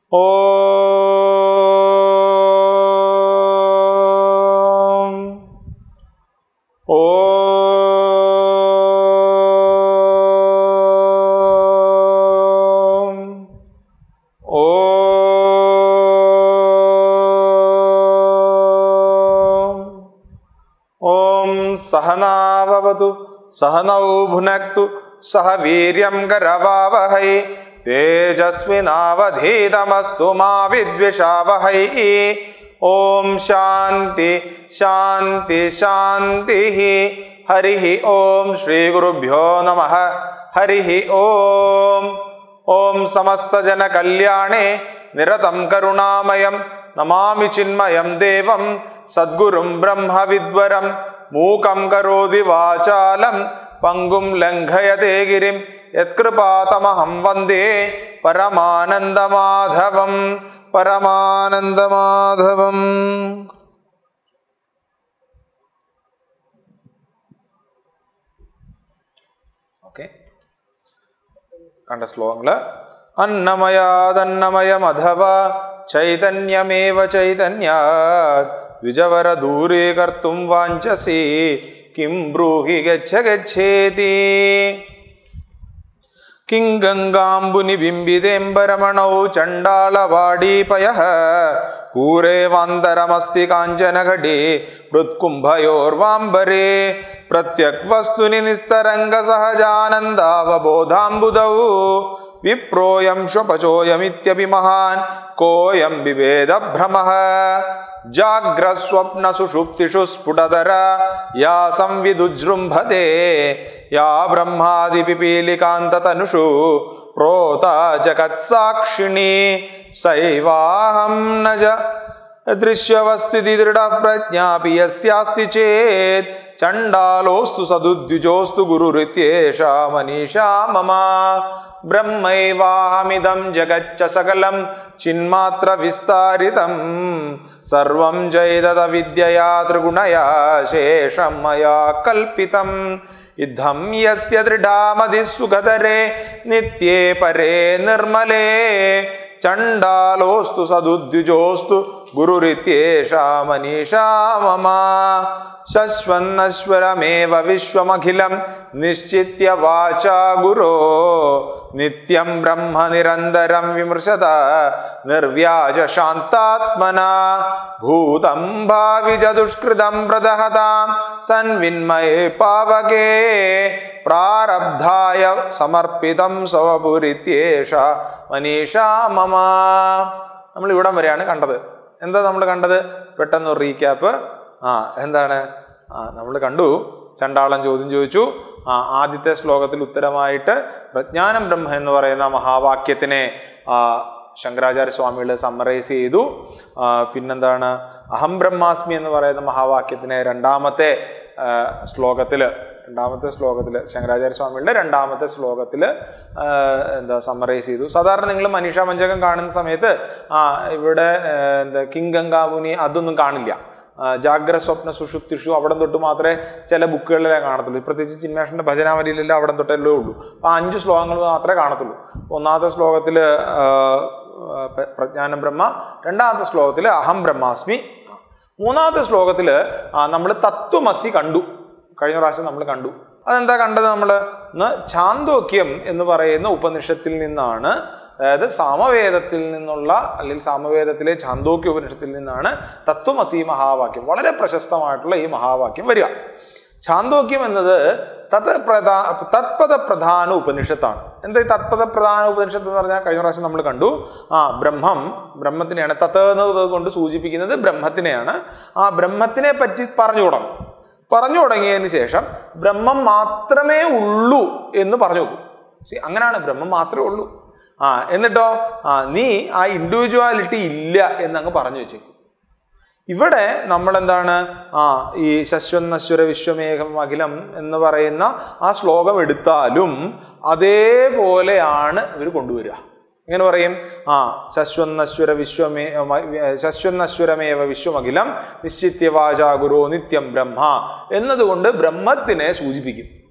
ഓം ഓം ഓം ഓം സഹനാവവതു സഹനൗ ഭുനക്തു സഹ വീര്യം കരവാവഹൈ തേജസ്വിനാവധീതമസ്തു മാ വിദ്വിഷാവഹൈ ഓം ശാന്തി ശാന്തി ശാന്തി ഹരി ഓം ശ്രീ ഗുരുഭ്യോ നമ ഹരി ഓം ഓം സമസ്തജന കല്യാണേ നിരതം കരുണാമയം നമാമി ചിന്മയം ദേവം സദ്ഗുരും ബ്രഹ്മവിദ്വരം മൂകം കരോതി വാചാലം പങ്കും ലംഘയതേ ഗിരിം യത്കൃപാതമഹം വന്ദേ പരമാനന്ദമാധവം പരമാനന്ദമാധവം ഓക്കെ കണ്ട ശ്ലോകങ്ങള് അന്നമയാദന്നമയമധവ ചൈതന്യമേവ ചൈതന്യാത് ദ്വിജവര ദൂരീകർത്തും വാഞ്ചസി കിം ബ്രൂഹി ഗച്ഛ ഗച്ഛേതി കിം ഗംഗാംബുനി ബിംബിതേംബരമണൗ ചണ്ടാളവാടീപയ പൂരേവാന്തരമസ്തി കാഞ്ചനഘടേ മൃത്കുംഭയോർവാംബരേ പ്രത്യക് വസ്തുനി നിസ്തരംഗ സഹജാനന്ദാവബോധാംബുദൗ വിപ്രോയം ശ്വപചോയമിത്യപി മഹാൻ കോയം വിവേദ ഭ്രമഃ ജാഗ്രസ്വപ്ന സുഷുപ്തിഷു സ്ഫുടതര യാ സംവിദുജൃംഭത്തെ യാ ബ്രഹ്മാദിപിപീലികാന്തതനുഷു പ്രോത ജഗത്സാക്ഷിണി സൈവാഹം നജ ദൃശ്യവസ്തുതി ദൃഢ പ്രജ്ഞാപി യസ്യാസ്തി ചേത് ചണ്ടാലോസ്തു സദുദ്വിജോസ്തു ഗുരുരിത്യേഷ മനീഷാ മമ ബ്രഹ്മൈവാഹമിദം ജഗಚ್ಚ സകലം ചിന്മാത്ര വിസ്താരിതം സർവം ജൈതത വിദ്യയാ ത്രിഗുണയാ ശേഷം മയാ കൽപ്പിതം ഇദ്ധം യസ്യ ദൃഢാമതി സുഖതരേ നിത്യേ പരേ നിർമ്മലേ ചണ്ടാലോസ്തു സദുദ്വിജോസ്തു ഗുരുരിത്യേഷാ മനീഷാ മമ ശശ്വന്നശ്വരമേവ വിശ്വമഖിലം നിശ്ചിത്യ വാചാ ഗുരോ നിത്യം ബ്രഹ്മ നിരന്തരം വിമൃശത നിർവ്യാജ ശാന്താത്മന ഭൂതം ഭാവി ച ദുഷ്കൃതം പ്രദഹതാം സൻവിന്മയേ പാവകേ പ്രാരബ്ധായ സമർപ്പിതം സ്വപുരിത്യേഷ മനീഷാ മമ നമ്മൾ ഇവിടം വരെയാണ് കണ്ടത് എന്താ നമ്മൾ കണ്ടത് പെട്ടെന്ന് ഒരു റീക്യാപ്പ് ആ എന്താണ് ആ നമ്മൾ കണ്ടു ചണ്ടാളൻ ചോദ്യം ചോദിച്ചു ആ ആദ്യത്തെ ശ്ലോകത്തിൽ ഉത്തരമായിട്ട് പ്രജ്ഞാനം ബ്രഹ്മ എന്ന് പറയുന്ന മഹാവാക്യത്തിനെ ആ, ശങ്കരാചാര്യ സ്വാമികൾ സമ്മറൈസ് ചെയ്തു ആ, പിന്നെന്താണ് അഹം ബ്രഹ്മാസ്മി എന്ന് പറയുന്ന മഹാവാക്യത്തിനെ രണ്ടാമത്തെ ശ്ലോകത്തിൽ രണ്ടാമത്തെ ശ്ലോകത്തിൽ ശങ്കരാചാര്യ സ്വാമികളുടെ രണ്ടാമത്തെ ശ്ലോകത്തിൽ എന്താ സമ്മറൈസ് ചെയ്തു സാധാരണ നിങ്ങൾ മനീഷ പഞ്ചകം കാണുന്ന സമയത്ത് ആ ഇവിടെ ആ, എന്താ കിങ് ഗംഗാമുനി അതൊന്നും കാണില്ല ആ, ജാഗ്ര സ്വപ്ന സുഷുപ്തിഷു അവിടെ തൊട്ട് മാത്രമേ ചില ബുക്കുകളിലേ കാണത്തുള്ളൂ പ്രത്യേകിച്ച് ചിന്മേഷൻ്റെ ഭജനാവലിയിലെല്ലാം അവിടെ തൊട്ടല്ലേ ഉള്ളൂ അപ്പോൾ അഞ്ച് ശ്ലോകങ്ങൾ മാത്രമേ കാണത്തുള്ളൂ ഒന്നാമത്തെ ശ്ലോകത്തിൽ പ്രജ്ഞാനം ബ്രഹ്മ രണ്ടാമത്തെ ശ്ലോകത്തിൽ അഹം ബ്രഹ്മാസ്മി മൂന്നാമത്തെ ശ്ലോകത്തിൽ നമ്മൾ തത്വമസി കണ്ടു കഴിഞ്ഞ പ്രാവശ്യം നമ്മൾ കണ്ടു അതെന്താ കണ്ടത് നമ്മൾ ചാന്തോക്യം എന്ന് പറയുന്ന ഉപനിഷത്തിൽ നിന്നാണ് അതായത് സാമവേദത്തിൽ നിന്നുള്ള അല്ലെങ്കിൽ സാമവേദത്തിലെ ചാന്തോക്യ ഉപനിഷത്തിൽ നിന്നാണ് തത്വമസി മഹാവാക്യം വളരെ പ്രശസ്തമായിട്ടുള്ള ഈ മഹാവാക്യം വരിക ചാന്തോക്യം എന്നത് തത് പ്രധാ തത്പദ പ്രധാന ഉപനിഷത്താണ് എന്താ ഈ തത്പദ പ്രധാന ഉപനിഷത്ത് എന്ന് പറഞ്ഞാൽ കഴിഞ്ഞ പ്രാവശ്യം നമ്മൾ കണ്ടു ആ ബ്രഹ്മം ബ്രഹ്മത്തിനെയാണ് തത് എന്നത് കൊണ്ട് സൂചിപ്പിക്കുന്നത് ബ്രഹ്മത്തിനെയാണ് ആ ബ്രഹ്മത്തിനെ പറ്റി പറഞ്ഞു തുടങ്ങും പറഞ്ഞു തുടങ്ങിയതിന് ശേഷം ബ്രഹ്മം മാത്രമേ ഉള്ളൂ എന്ന് പറഞ്ഞു നോക്കും See, അങ്ങനെയാണ് ബ്രഹ്മം മാത്രമേ ഉള്ളൂ ആ എന്നിട്ടോ ആ നീ ആ ഇൻഡിവിജ്വാലിറ്റി ഇല്ല എന്നങ്ങ് പറഞ്ഞു വെച്ചേക്കും ഇവിടെ നമ്മൾ എന്താണ് ആ ഈ ശശ്വന്നശ്വര വിശ്വമേഘം അഖിലം എന്ന് പറയുന്ന ആ ശ്ലോകം എടുത്താലും അതേപോലെയാണ് ഇവർ കൊണ്ടുവരിക എങ്ങനെ പറയും ആ ശശ്വന്നശ്വര വിശ്വമേ മ- ശശ്വന്നശ്വരമേവ വിശ്വമഖിലം നിശ്ചിത്യവാചാ ഗുരു നിത്യം ബ്രഹ്മ എന്നതുകൊണ്ട് ബ്രഹ്മത്തിനെ സൂചിപ്പിക്കും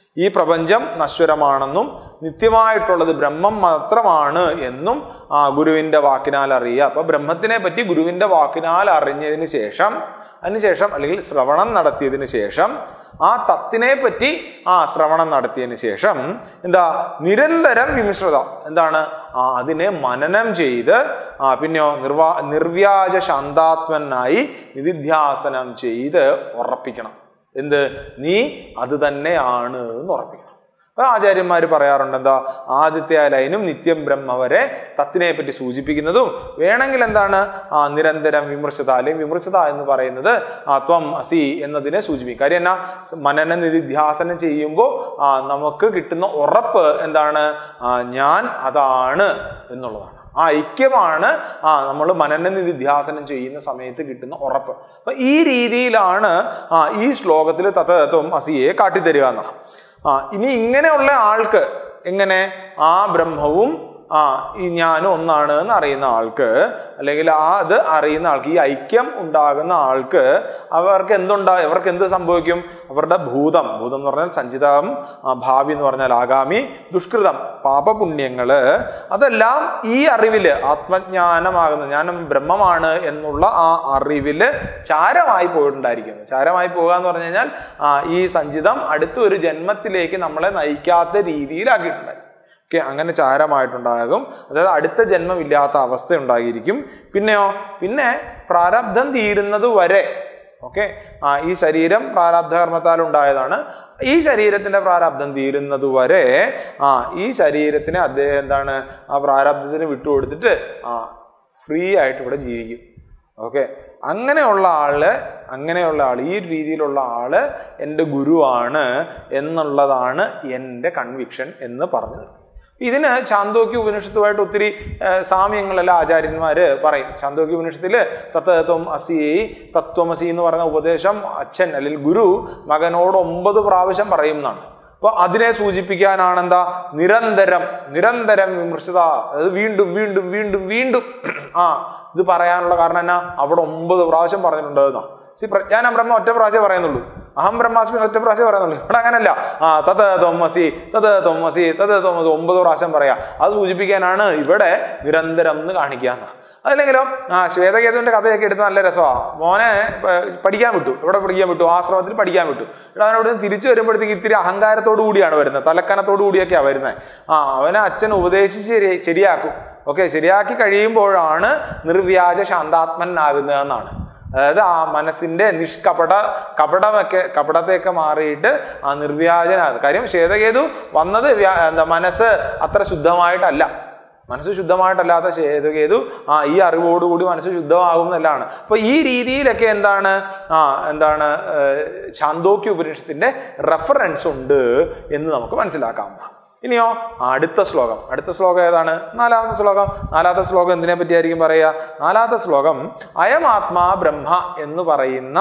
ഈ പ്രപഞ്ചം നശ്വരമാണെന്നും നിത്യമായിട്ടുള്ളത് ബ്രഹ്മം മാത്രമാണ് എന്നും ആ ഗുരുവിൻ്റെ വാക്കിനാൽ അറിയുക അപ്പൊ ബ്രഹ്മത്തിനെ പറ്റി ഗുരുവിൻ്റെ വാക്കിനാൽ അറിഞ്ഞതിന് ശേഷം അതിനുശേഷം അല്ലെങ്കിൽ ശ്രവണം നടത്തിയതിന് ശേഷം ആ തത്തിനെ പറ്റി ആ ശ്രവണം നടത്തിയതിന് ശേഷം എന്താ നിരന്തരം വിമിശ്രത എന്താണ് ആ അതിനെ മനനം ചെയ്ത് ആ പിന്നെയോ നിർവാ നിർവ്യാജ ശാന്താത്മനായി നിധിധ്യാസനം ചെയ്ത് ഉറപ്പിക്കണം എന്ത് നീ അത് തന്നെയാണ് എന്ന് ഉറപ്പിക്കണം അപ്പൊ ആചാര്യന്മാർ പറയാറുണ്ട് എന്താ ആദ്യത്തെ ആ ലൈനും നിത്യം ബ്രഹ്മ വരെ തത്തിനെ പറ്റി സൂചിപ്പിക്കുന്നതും വേണമെങ്കിൽ എന്താണ് ആ നിരന്തരം വിമർശത അല്ലെങ്കിൽ വിമർശത എന്ന് പറയുന്നത് ആ ത്വം അസി എന്നതിനെ സൂചിപ്പിക്കും കാര്യം എന്നാ മനന നിധിധ്യാസനം ചെയ്യുമ്പോൾ ആ നമുക്ക് കിട്ടുന്ന ഉറപ്പ് എന്താണ് ആ ഞാൻ അതാണ് എന്നുള്ളതാണ് ആ ഐക്യമാണ് ആ നമ്മൾ മനനനിധ്യാസനം ചെയ്യുന്ന സമയത്ത് കിട്ടുന്ന ഉറപ്പ് അപ്പൊ ഈ രീതിയിലാണ് ആ ഈ ശ്ലോകത്തിൽ തത്വം അസിയെ കാട്ടിത്തരിക എന്നാ ആ ഇനി ഇങ്ങനെയുള്ള ആൾക്ക് എങ്ങനെ ആ ബ്രഹ്മവും ആ ഈ ഞാനും ഒന്നാണ് എന്ന് അറിയുന്ന ആൾക്ക് അല്ലെങ്കിൽ ആ അത് അറിയുന്ന ആൾക്ക് ഈ ഐക്യം ഉണ്ടാകുന്ന ആൾക്ക് അവർക്ക് എന്തുണ്ടാ അവർക്ക് എന്ത് സംഭവിക്കും അവരുടെ ഭൂതം ഭൂതം എന്ന് പറഞ്ഞാൽ സഞ്ചിതം ആ, ഭാവി എന്ന് പറഞ്ഞാൽ ആഗാമി ദുഷ്കൃതം പാപപുണ്യങ്ങള് അതെല്ലാം ഈ അറിവില് ആത്മജ്ഞാനമാകുന്ന ജ്ഞാനം ബ്രഹ്മമാണ് എന്നുള്ള ആ അറിവില് ചാരമായി പോയിട്ടുണ്ടായിരിക്കും ചാരമായി പോകുക എന്ന് പറഞ്ഞു കഴിഞ്ഞാൽ ആ, ഈ സഞ്ചിതം അടുത്ത ഒരു ജന്മത്തിലേക്ക് നമ്മളെ നയിക്കാത്ത രീതിയിലാക്കിയിട്ടുണ്ടായിരിക്കും ഓക്കെ അങ്ങനെ ചാരമായിട്ടുണ്ടാകും അതായത് അടുത്ത ജന്മമില്ലാത്ത അവസ്ഥ ഉണ്ടായിരിക്കും പിന്നെയോ പിന്നെ പ്രാരബ്ധം തീരുന്നത് വരെ ഓക്കെ ആ ഈ ശരീരം പ്രാരബ്ധ കർമ്മത്താൽ ഉണ്ടായതാണ് ഈ ശരീരത്തിന്റെ പ്രാരബ്ധം തീരുന്നത് വരെ ആ ഈ ശരീരത്തിനെ അദ്ദേഹം എന്താണ് ആ പ്രാരബ്ധത്തിന് വിട്ടുകൊടുത്തിട്ട് ആ ഫ്രീ ആയിട്ട് ഇവിടെ ജീവിക്കും ഓക്കെ അങ്ങനെയുള്ള ആള് അങ്ങനെയുള്ള ആൾ ഈ രീതിയിലുള്ള ആള് എൻ്റെ ഗുരുവാണ് എന്നുള്ളതാണ് എൻ്റെ കൺവിക്ഷൻ എന്ന് പറഞ്ഞു നിർത്തി ഇതിന് ചാന്തോക്യ ഉപനിഷത്തുമായിട്ട് ഒത്തിരി ഏഹ്, സാമ്യങ്ങളെല്ലാം ആചാര്യന്മാര് പറയും ചാന്തോക്യ ഉപനിഷത്തിൽ തത്വം അസി തത്വമസി എന്ന് പറയുന്ന ഉപദേശം അച്ഛൻ അല്ലെങ്കിൽ ഗുരു മകനോട് ഒമ്പത് പ്രാവശ്യം പറയും എന്നാണ് അപ്പൊ അതിനെ സൂചിപ്പിക്കാനാണ് എന്താ നിരന്തരം നിരന്തരം വിമർശിത അതായത് വീണ്ടും വീണ്ടും വീണ്ടും വീണ്ടും ആ ഇത് പറയാനുള്ള കാരണം എന്നാ അവിടെ ഒമ്പത് പ്രാവശ്യം പറഞ്ഞിട്ടുണ്ട് എന്നാ സി പ്രജ്ഞാനം ബ്രഹ്മ ഒറ്റ പ്രാവശ്യം പറയുന്നുള്ളൂ അഹം ബ്രഹ്മാസ്മി ഒറ്റ പ്രാവശ്യം പറയുന്നുള്ളൂ ഇവിടെ അങ്ങനല്ല ആ തത് തോമസി തത് തോമസി തത് തോമസി ഒമ്പത് പ്രാവശ്യം പറയാ അത് സൂചിപ്പിക്കാനാണ് ഇവിടെ നിരന്തരം എന്ന് കാണിക്കാന്ന് അതല്ലെങ്കിലോ ആ ശ്വേതകേതുവിന്റെ കഥയൊക്കെ എടുത്ത് നല്ല രസമാണ് മോനെ പ- പഠിക്കാൻ വിട്ടു ഇവിടെ പഠിക്കാൻ വിട്ടു ആശ്രമത്തിൽ പഠിക്കാൻ വിട്ടു ഇവിടെ അവൻ അവിടെ നിന്ന് തിരിച്ചു വരുമ്പോഴത്തേക്ക് ഇത്തിരി അഹങ്കാരത്തോടു കൂടിയാണ് വരുന്നത് തലക്കനത്തോടു കൂടിയൊക്കെയാണ് വരുന്നത് ആ അവനെ അച്ഛൻ ഉപദേശിച്ച് ശരി ശരിയാക്കും ഓക്കെ ശരിയാക്കി കഴിയുമ്പോഴാണ് നിർവ്യാജ ശാന്താത്മനാകുന്നതെന്നാണ് അതായത് ആ മനസ്സിന്റെ നിഷ്കപട കപടമൊക്കെ കപടത്തെയൊക്കെ മാറിയിട്ട് ആ നിർവ്യാജനാകുന്നത് കാര്യം ശ്വേതകേതു വന്നത് വ്യാ- എന്താ മനസ്സ് അത്ര ശുദ്ധമായിട്ടല്ല മനസ്സ് ശുദ്ധമായിട്ടല്ലാത്ത ശ്വേതകേതു ആ ഈ അറിവോടുകൂടി മനസ്സ് ശുദ്ധമാകും എന്നല്ലാണ് അപ്പൊ ഈ രീതിയിലൊക്കെ എന്താണ് ആ എന്താണ് ഏഹ്, ഛാന്തോക്യ ഉപനിഷത്തിന്റെ റെഫറൻസ് ഉണ്ട് എന്ന് നമുക്ക് മനസ്സിലാക്കാം ഇനിയോ അടുത്ത ശ്ലോകം അടുത്ത ശ്ലോകം ഏതാണ് നാലാമത്തെ ശ്ലോകം നാലാമത്തെ ശ്ലോകം എന്തിനെ പറ്റിയായിരിക്കും പറയുക നാലാമത്തെ ശ്ലോകം അയമാത്മാ ബ്രഹ്മ എന്ന് പറയുന്ന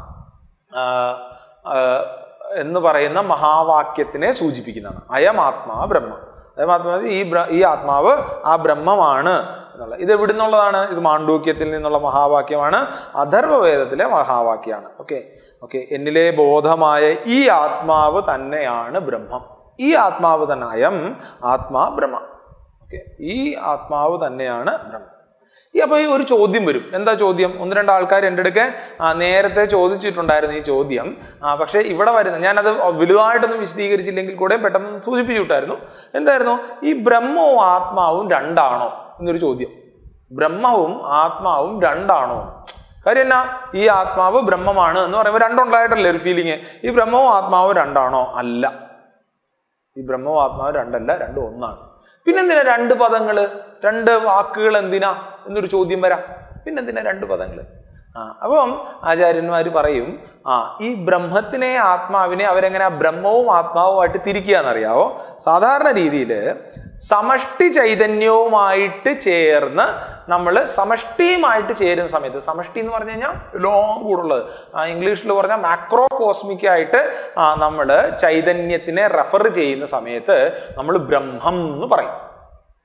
ആ, ആ, എന്ന് പറയുന്ന മഹാവാക്യത്തിനെ സൂചിപ്പിക്കുന്നതാണ് അയമാത്മാ ബ്രഹ്മ അയമാത്മാ ഈ ബ്ര ഈ ആത്മാവ് ആ ബ്രഹ്മമാണ് എന്നുള്ള ഇത് എവിടെ നിന്നുള്ളതാണ് ഇത് മാണ്ഡൂക്യത്തിൽ നിന്നുള്ള മഹാവാക്യമാണ് അഥർവവേദത്തിലെ മഹാവാക്യമാണ് ഓക്കെ ഓക്കെ എന്നിലെ ബോധമായ ഈ ആത്മാവ് തന്നെയാണ് ബ്രഹ്മം ഈ ആത്മാവ് തന്നെ അയം ആത്മാ ബ്രഹ്മ ഓക്കെ ഈ ആത്മാവ് തന്നെയാണ് ബ്രഹ്മം ഈ അപ്പോൾ ഈ ഒരു ചോദ്യം വരും എന്താ ചോദ്യം ഒന്ന് രണ്ട് ആൾക്കാർ എൻ്റെ അടുക്കെ ആ, നേരത്തെ ചോദിച്ചിട്ടുണ്ടായിരുന്നു ഈ ചോദ്യം ആ, പക്ഷേ ഇവിടെ വരുന്ന ഞാനത് വലുതായിട്ടൊന്നും വിശദീകരിച്ചില്ലെങ്കിൽ കൂടെ പെട്ടെന്ന് സൂചിപ്പിച്ചു വിട്ടായിരുന്നു എന്തായിരുന്നു ഈ ബ്രഹ്മവും ആത്മാവും രണ്ടാണോ എന്നൊരു ചോദ്യം ബ്രഹ്മവും ആത്മാവും രണ്ടാണോ കാര്യം എന്നാ ഈ ആത്മാവ് ബ്രഹ്മമാണ് എന്ന് പറയുമ്പോൾ രണ്ടുണ്ടായിട്ടല്ലേ ഒരു ഫീലിംഗ് ഈ ബ്രഹ്മവും ആത്മാവും രണ്ടാണോ അല്ല ഈ ബ്രഹ്മവും ആത്മാവും രണ്ടല്ല രണ്ടും ഒന്നാണ് പിന്നെന്തിനാ രണ്ട് പദങ്ങള് രണ്ട് വാക്കുകൾ എന്തിനാ എന്നൊരു ചോദ്യം വരാം പിന്നെന്തിനാ രണ്ട് പദങ്ങള് ആ അപ്പം ആചാര്യന്മാർ പറയും ആ ഈ ബ്രഹ്മത്തിനെ ആത്മാവിനെ അവരെങ്ങനെ ആ ബ്രഹ്മവും ആത്മാവുമായിട്ട് തിരിക്കുക എന്നറിയാവോ സാധാരണ രീതിയിൽ സമഷ്ടി ചൈതന്യവുമായിട്ട് ചേർന്ന് നമ്മൾ സമഷ്ടിയുമായിട്ട് ചേരുന്ന സമയത്ത് സമഷ്ടി എന്ന് പറഞ്ഞു കഴിഞ്ഞാൽ എല്ലാം കൂടുള്ളത് ഇംഗ്ലീഷിൽ പറഞ്ഞാൽ മാക്രോ കോസ്മിക് ആയിട്ട് നമ്മൾ ചൈതന്യത്തിനെ റെഫർ ചെയ്യുന്ന സമയത്ത് നമ്മൾ ബ്രഹ്മം എന്ന് പറയും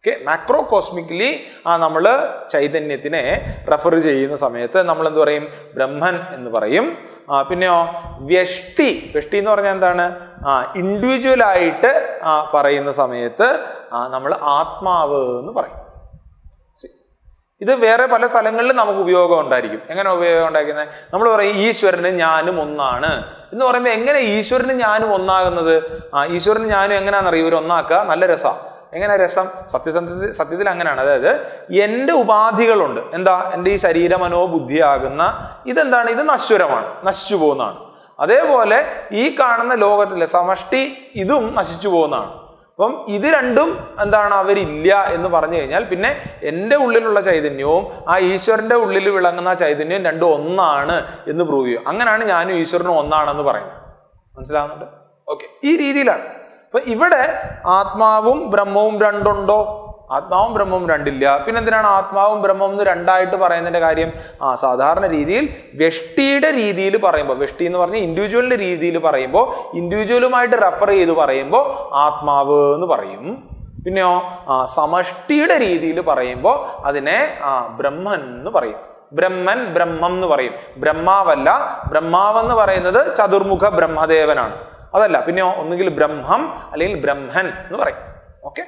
ഓക്കെ മാക്രോ കോസ്മിക്കലി ആ നമ്മൾ ചൈതന്യത്തിനെ റെഫർ ചെയ്യുന്ന സമയത്ത് നമ്മൾ എന്ത് പറയും ബ്രഹ്മൻ എന്ന് പറയും ആ, പിന്നെയോ വ്യഷ്ടി വ്യഷ്ടി എന്ന് പറഞ്ഞാൽ എന്താണ് ആ ഇൻഡിവിജ്വൽ ആയിട്ട് ആ, പറയുന്ന സമയത്ത് നമ്മൾ ആത്മാവ് എന്ന് പറയും ഇത് വേറെ പല സ്ഥലങ്ങളിലും നമുക്ക് ഉപയോഗം ഉണ്ടായിരിക്കും എങ്ങനെ ഉപയോഗം ഉണ്ടാക്കുന്നത് നമ്മൾ പറയും ഈശ്വരനും ഞാനും ഒന്നാണ് എന്ന് പറയുമ്പോൾ എങ്ങനെ ഈശ്വരനും ഞാനും ഒന്നാകുന്നത് ആ ഈശ്വരനും ഞാനും എങ്ങനെയാണെന്നറിയും ഇവർ ഒന്നാക്കുക നല്ല രസമാണ് എങ്ങനെ രസം സത്യസന്ധത്തിൽ സത്യത്തിൽ അങ്ങനെയാണ് അതായത് എൻ്റെ ഉപാധികളുണ്ട് എന്താ എൻ്റെ ഈ ശരീര മനോബുദ്ധിയാകുന്ന ഇതെന്താണ് ഇത് നശ്വരമാണ് നശിച്ചു പോകുന്നതാണ് അതേപോലെ ഈ കാണുന്ന ലോകത്തിലെ സമഷ്ടി ഇതും നശിച്ചു പോകുന്നതാണ് അപ്പം ഇത് രണ്ടും എന്താണ് അവരില്ല എന്ന് പറഞ്ഞു കഴിഞ്ഞാൽ പിന്നെ എൻ്റെ ഉള്ളിലുള്ള ചൈതന്യവും ആ ഈശ്വരൻ്റെ ഉള്ളിൽ വിളങ്ങുന്ന ആ ചൈതന്യവും രണ്ടും ഒന്നാണ് എന്ന് പ്രൂവ് ചെയ്യും അങ്ങനെയാണ് ഞാനും ഈശ്വരനും ഒന്നാണെന്ന് പറയുന്നത് മനസ്സിലാവുന്നുണ്ട് ഓക്കെ ഈ രീതിയിലാണ് അപ്പൊ ഇവിടെ ആത്മാവും ബ്രഹ്മവും രണ്ടുണ്ടോ ആത്മാവും ബ്രഹ്മവും രണ്ടില്ല പിന്നെ എന്തിനാണ് ആത്മാവും ബ്രഹ്മവും എന്ന് രണ്ടായിട്ട് പറയുന്നതിന്റെ കാര്യം ആ സാധാരണ രീതിയിൽ വ്യഷ്ടിയുടെ രീതിയിൽ പറയുമ്പോൾ വ്യഷ്ടി എന്ന് പറഞ്ഞാൽ ഇൻഡിവിജ്വലിന്റെ രീതിയിൽ പറയുമ്പോൾ ഇൻഡിവിജ്വലുമായിട്ട് റെഫർ ചെയ്ത് പറയുമ്പോൾ ആത്മാവ് എന്ന് പറയും പിന്നെയോ ആ സമഷ്ടിയുടെ രീതിയിൽ പറയുമ്പോൾ അതിനെ ആ ബ്രഹ്മൻ എന്ന് പറയും ബ്രഹ്മൻ ബ്രഹ്മം എന്ന് പറയും ബ്രഹ്മാവല്ല ബ്രഹ്മാവെന്ന് പറയുന്നത് ചതുർമുഖ ബ്രഹ്മദേവനാണ് അതല്ല പിന്നെയോ ഒന്നുകിൽ ബ്രഹ്മം അല്ലെങ്കിൽ ബ്രഹ്മൻ എന്ന് പറയും ഓക്കെ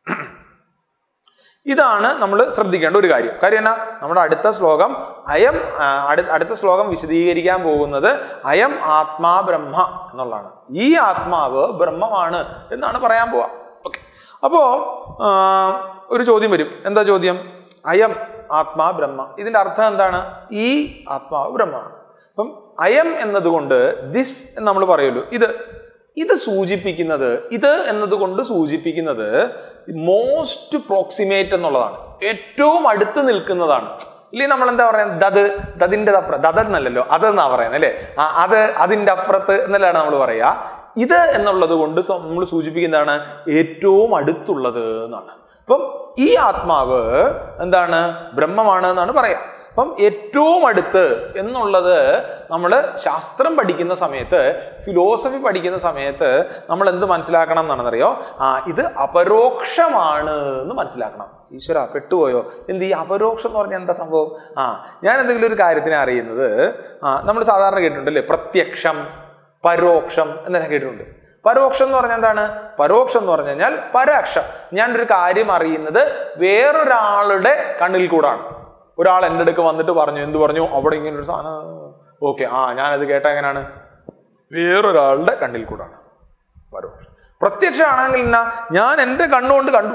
ഇതാണ് നമ്മൾ ശ്രദ്ധിക്കേണ്ട ഒരു കാര്യം കാര്യം എന്നാ നമ്മുടെ അടുത്ത ശ്ലോകം അയം ആ, അടു- അടുത്ത ശ്ലോകം വിശദീകരിക്കാൻ പോകുന്നത് അയം ആത്മാ ബ്രഹ്മ എന്നുള്ളതാണ് ഈ ആത്മാവ് ബ്രഹ്മമാണ് എന്നാണ് പറയാൻ പോവാ ഓക്കെ അപ്പോ ആ, ഒരു ചോദ്യം വരും എന്താ ചോദ്യം അയം ആത്മാ ബ്രഹ്മ ഇതിന്റെ അർത്ഥം എന്താണ് ഈ ആത്മാവ് ബ്രഹ്മമാണ് അപ്പം അയം എന്നതുകൊണ്ട് ദിസ് എന്ന് നമ്മൾ പറയുമല്ലോ ഇത് ഇത് സൂചിപ്പിക്കുന്നത് ഇത് എന്നതുകൊണ്ട് സൂചിപ്പിക്കുന്നത് മോസ്റ്റ് പ്രോക്സിമേറ്റ് എന്നുള്ളതാണ് ഏറ്റവും അടുത്ത് നിൽക്കുന്നതാണ് ഇല്ലെങ്കിൽ നമ്മൾ എന്താ പറയുന്നത് ദത് ദതിൻ്റെ അപ്പുറം ദത് എന്നല്ലല്ലോ അത് എന്നാ പറയുന്നത് അല്ലേ ആ, അത് അതിൻ്റെ അപ്പുറത്ത് എന്നല്ലാണ് നമ്മൾ പറയുക ഇത് എന്നുള്ളത് കൊണ്ട് നമ്മൾ സൂചിപ്പിക്കുന്നതാണ് ഏറ്റവും അടുത്തുള്ളത് എന്നാണ് അപ്പം ഈ ആത്മാവ് എന്താണ് ബ്രഹ്മമാണ് എന്നാണ് പറയാം അപ്പം ഏറ്റവും അടുത്ത് എന്നുള്ളത് നമ്മൾ ശാസ്ത്രം പഠിക്കുന്ന സമയത്ത് ഫിലോസഫി പഠിക്കുന്ന സമയത്ത് നമ്മൾ എന്ത് മനസ്സിലാക്കണം എന്നാണെന്നറിയോ ആ ഇത് അപരോക്ഷമാണ് എന്ന് മനസ്സിലാക്കണം ഈശ്വര പെട്ടുപോയോ എന്ത് ഈ അപരോക്ഷം എന്ന് പറഞ്ഞാൽ എന്താ സംഭവം ആ ഞാൻ എന്തെങ്കിലും ഒരു കാര്യത്തിനെ അറിയുന്നത് ആ നമ്മൾ സാധാരണ കേട്ടിട്ടുണ്ടല്ലേ പ്രത്യക്ഷം പരോക്ഷം എന്നെല്ലാം കേട്ടിട്ടുണ്ട് പരോക്ഷം എന്ന് പറഞ്ഞാൽ എന്താണ് പരോക്ഷം എന്ന് പറഞ്ഞു കഴിഞ്ഞാൽ പരാക്ഷം ഞാൻ ഒരു കാര്യം അറിയുന്നത് വേറൊരാളുടെ കണ്ണിൽ കൂടാണ് ഒരാൾ എൻ്റെ അടുക്ക് വന്നിട്ട് പറഞ്ഞു എന്ത് പറഞ്ഞു അവിടെ ഇങ്ങനെ ഒരു സാധനം ഓക്കെ ആ ഞാനത് കേട്ട എങ്ങനെയാണ് വേറൊരാളുടെ കണ്ണിൽ കൂടാണ് പരോക്ഷം പ്രത്യക്ഷമാണെങ്കിൽ എന്നാ ഞാൻ എൻ്റെ കണ്ണുകൊണ്ട് കണ്ടു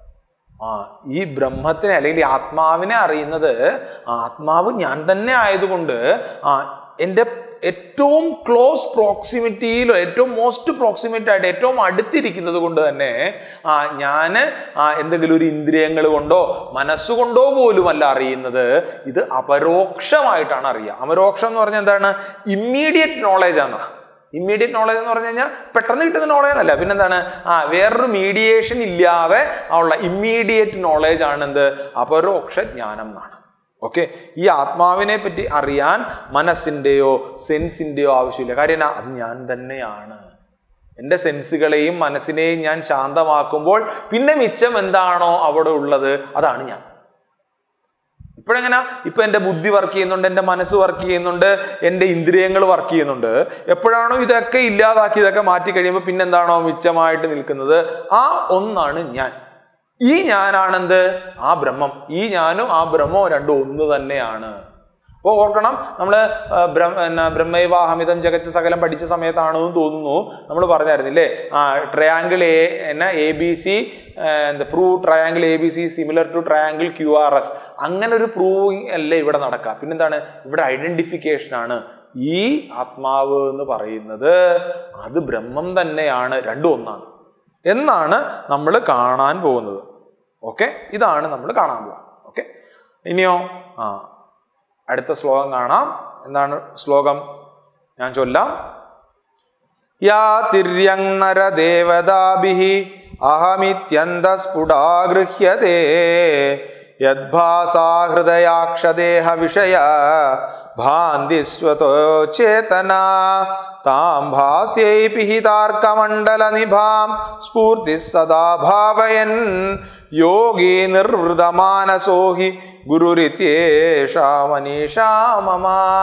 ആ ഈ ബ്രഹ്മത്തിനെ അല്ലെങ്കിൽ ഈ ആത്മാവിനെ അറിയുന്നത് ആത്മാവ് ഞാൻ തന്നെ ആയതുകൊണ്ട് ആ എൻ്റെ ഏറ്റവും ക്ലോസ് പ്രോക്സിമിറ്റിയിലോ ഏറ്റവും മോസ്റ്റ് പ്രോക്സിമിറ്റി ആയിട്ട് ഏറ്റവും അടുത്തിരിക്കുന്നത് കൊണ്ട് തന്നെ ആ ഞാൻ ആ എന്തെങ്കിലും ഒരു ഇന്ദ്രിയങ്ങൾ കൊണ്ടോ മനസ്സുകൊണ്ടോ പോലുമല്ല അറിയുന്നത് ഇത് അപരോക്ഷമായിട്ടാണ് അറിയുക അപരോക്ഷം എന്ന് പറഞ്ഞാൽ എന്താണ് ഇമ്മീഡിയറ്റ് നോളേജ് ആണ് ഇമ്മീഡിയറ്റ് നോളജ് എന്ന് പറഞ്ഞു കഴിഞ്ഞാൽ പെട്ടെന്ന് കിട്ടുന്ന നോളജ് എന്നല്ല പിന്നെന്താണ് ആ വേറൊരു മീഡിയേഷൻ ഇല്ലാതെ ഉള്ള ഇമ്മീഡിയറ്റ് നോളേജ് ആണ് എന്ത് അപരോക്ഷ ജ്ഞാനം എന്നാണ് ഓക്കെ ഈ ആത്മാവിനെ പറ്റി അറിയാൻ മനസ്സിൻ്റെയോ സെൻസിൻ്റെയോ ആവശ്യമില്ല കാര്യം എന്നാ അത് ഞാൻ തന്നെയാണ് എൻ്റെ സെൻസുകളെയും മനസ്സിനെയും ഞാൻ ശാന്തമാക്കുമ്പോൾ പിന്നെ മിച്ചം എന്താണോ അവിടെ ഉള്ളത് അതാണ് ഞാൻ ഇപ്പോഴെങ്ങനെ ഇപ്പൊ എൻ്റെ ബുദ്ധി വർക്ക് ചെയ്യുന്നുണ്ട് എൻ്റെ മനസ്സ് വർക്ക് ചെയ്യുന്നുണ്ട് എൻ്റെ ഇന്ദ്രിയങ്ങൾ വർക്ക് ചെയ്യുന്നുണ്ട് എപ്പോഴാണോ ഇതൊക്കെ ഇല്ലാതാക്കി ഇതൊക്കെ മാറ്റി കഴിയുമ്പോൾ പിന്നെന്താണോ മിച്ചമായിട്ട് നിൽക്കുന്നത് ആ ഒന്നാണ് ഞാൻ ഈ ഞാനാണെന്ത് ആ ബ്രഹ്മം ഈ ഞാനും ആ ബ്രഹ്മവും രണ്ടും ഒന്ന് തന്നെയാണ് അപ്പോൾ ഓർക്കണം നമ്മൾ ബ്രഹ്മൈവാഹമിതം ജഗത്ത് സകലം പഠിച്ച സമയത്താണെന്ന് തോന്നുന്നു നമ്മൾ പറഞ്ഞായിരുന്നില്ലേ ആ ട്രയാങ്കിൾ എ എന്നാ എ ബി സി എന്താ prove triangle A B C similar to triangle Q R S അങ്ങനെ ഒരു പ്രൂവിങ് അല്ല ഇവിടെ നടക്കുക പിന്നെന്താണ് ഇവിടെ ഐഡന്റിഫിക്കേഷൻ ആണ് ഈ ആത്മാവ് എന്ന് പറയുന്നത് അത് ബ്രഹ്മം തന്നെയാണ് രണ്ടും ഒന്നാണ് എന്നാണ് നമ്മൾ കാണാൻ പോകുന്നത് ഓക്കെ ഇതാണ് നമ്മൾ കാണാൻ പോകുക ഓക്കെ ഇനിയോ ആ അടുത്ത ശ്ലോകം കാണാം എന്താണ് ശ്ലോകം ഞാൻ ചൊല്ലാം യാ തിര്യങ്ങര ദേവതാഭി അഹമിത്യന്തസ്ഫുടാഗൃഹ്യതേ യദ്ഭാസാഹൃദയാക്ഷദേഹ വിഷയ ഭാന്തി സ്വതോ ചേതന താം ഭാസ്യൈ പിഹിതാർക്കമണ്ഡല നിഭാം സ്ഫൂർത്തി സദാ ഭാവയൻ യോഗി നിർവൃതമാനസോ ഹി ഗുരുരിത്യേഷാ മനീഷാ മമ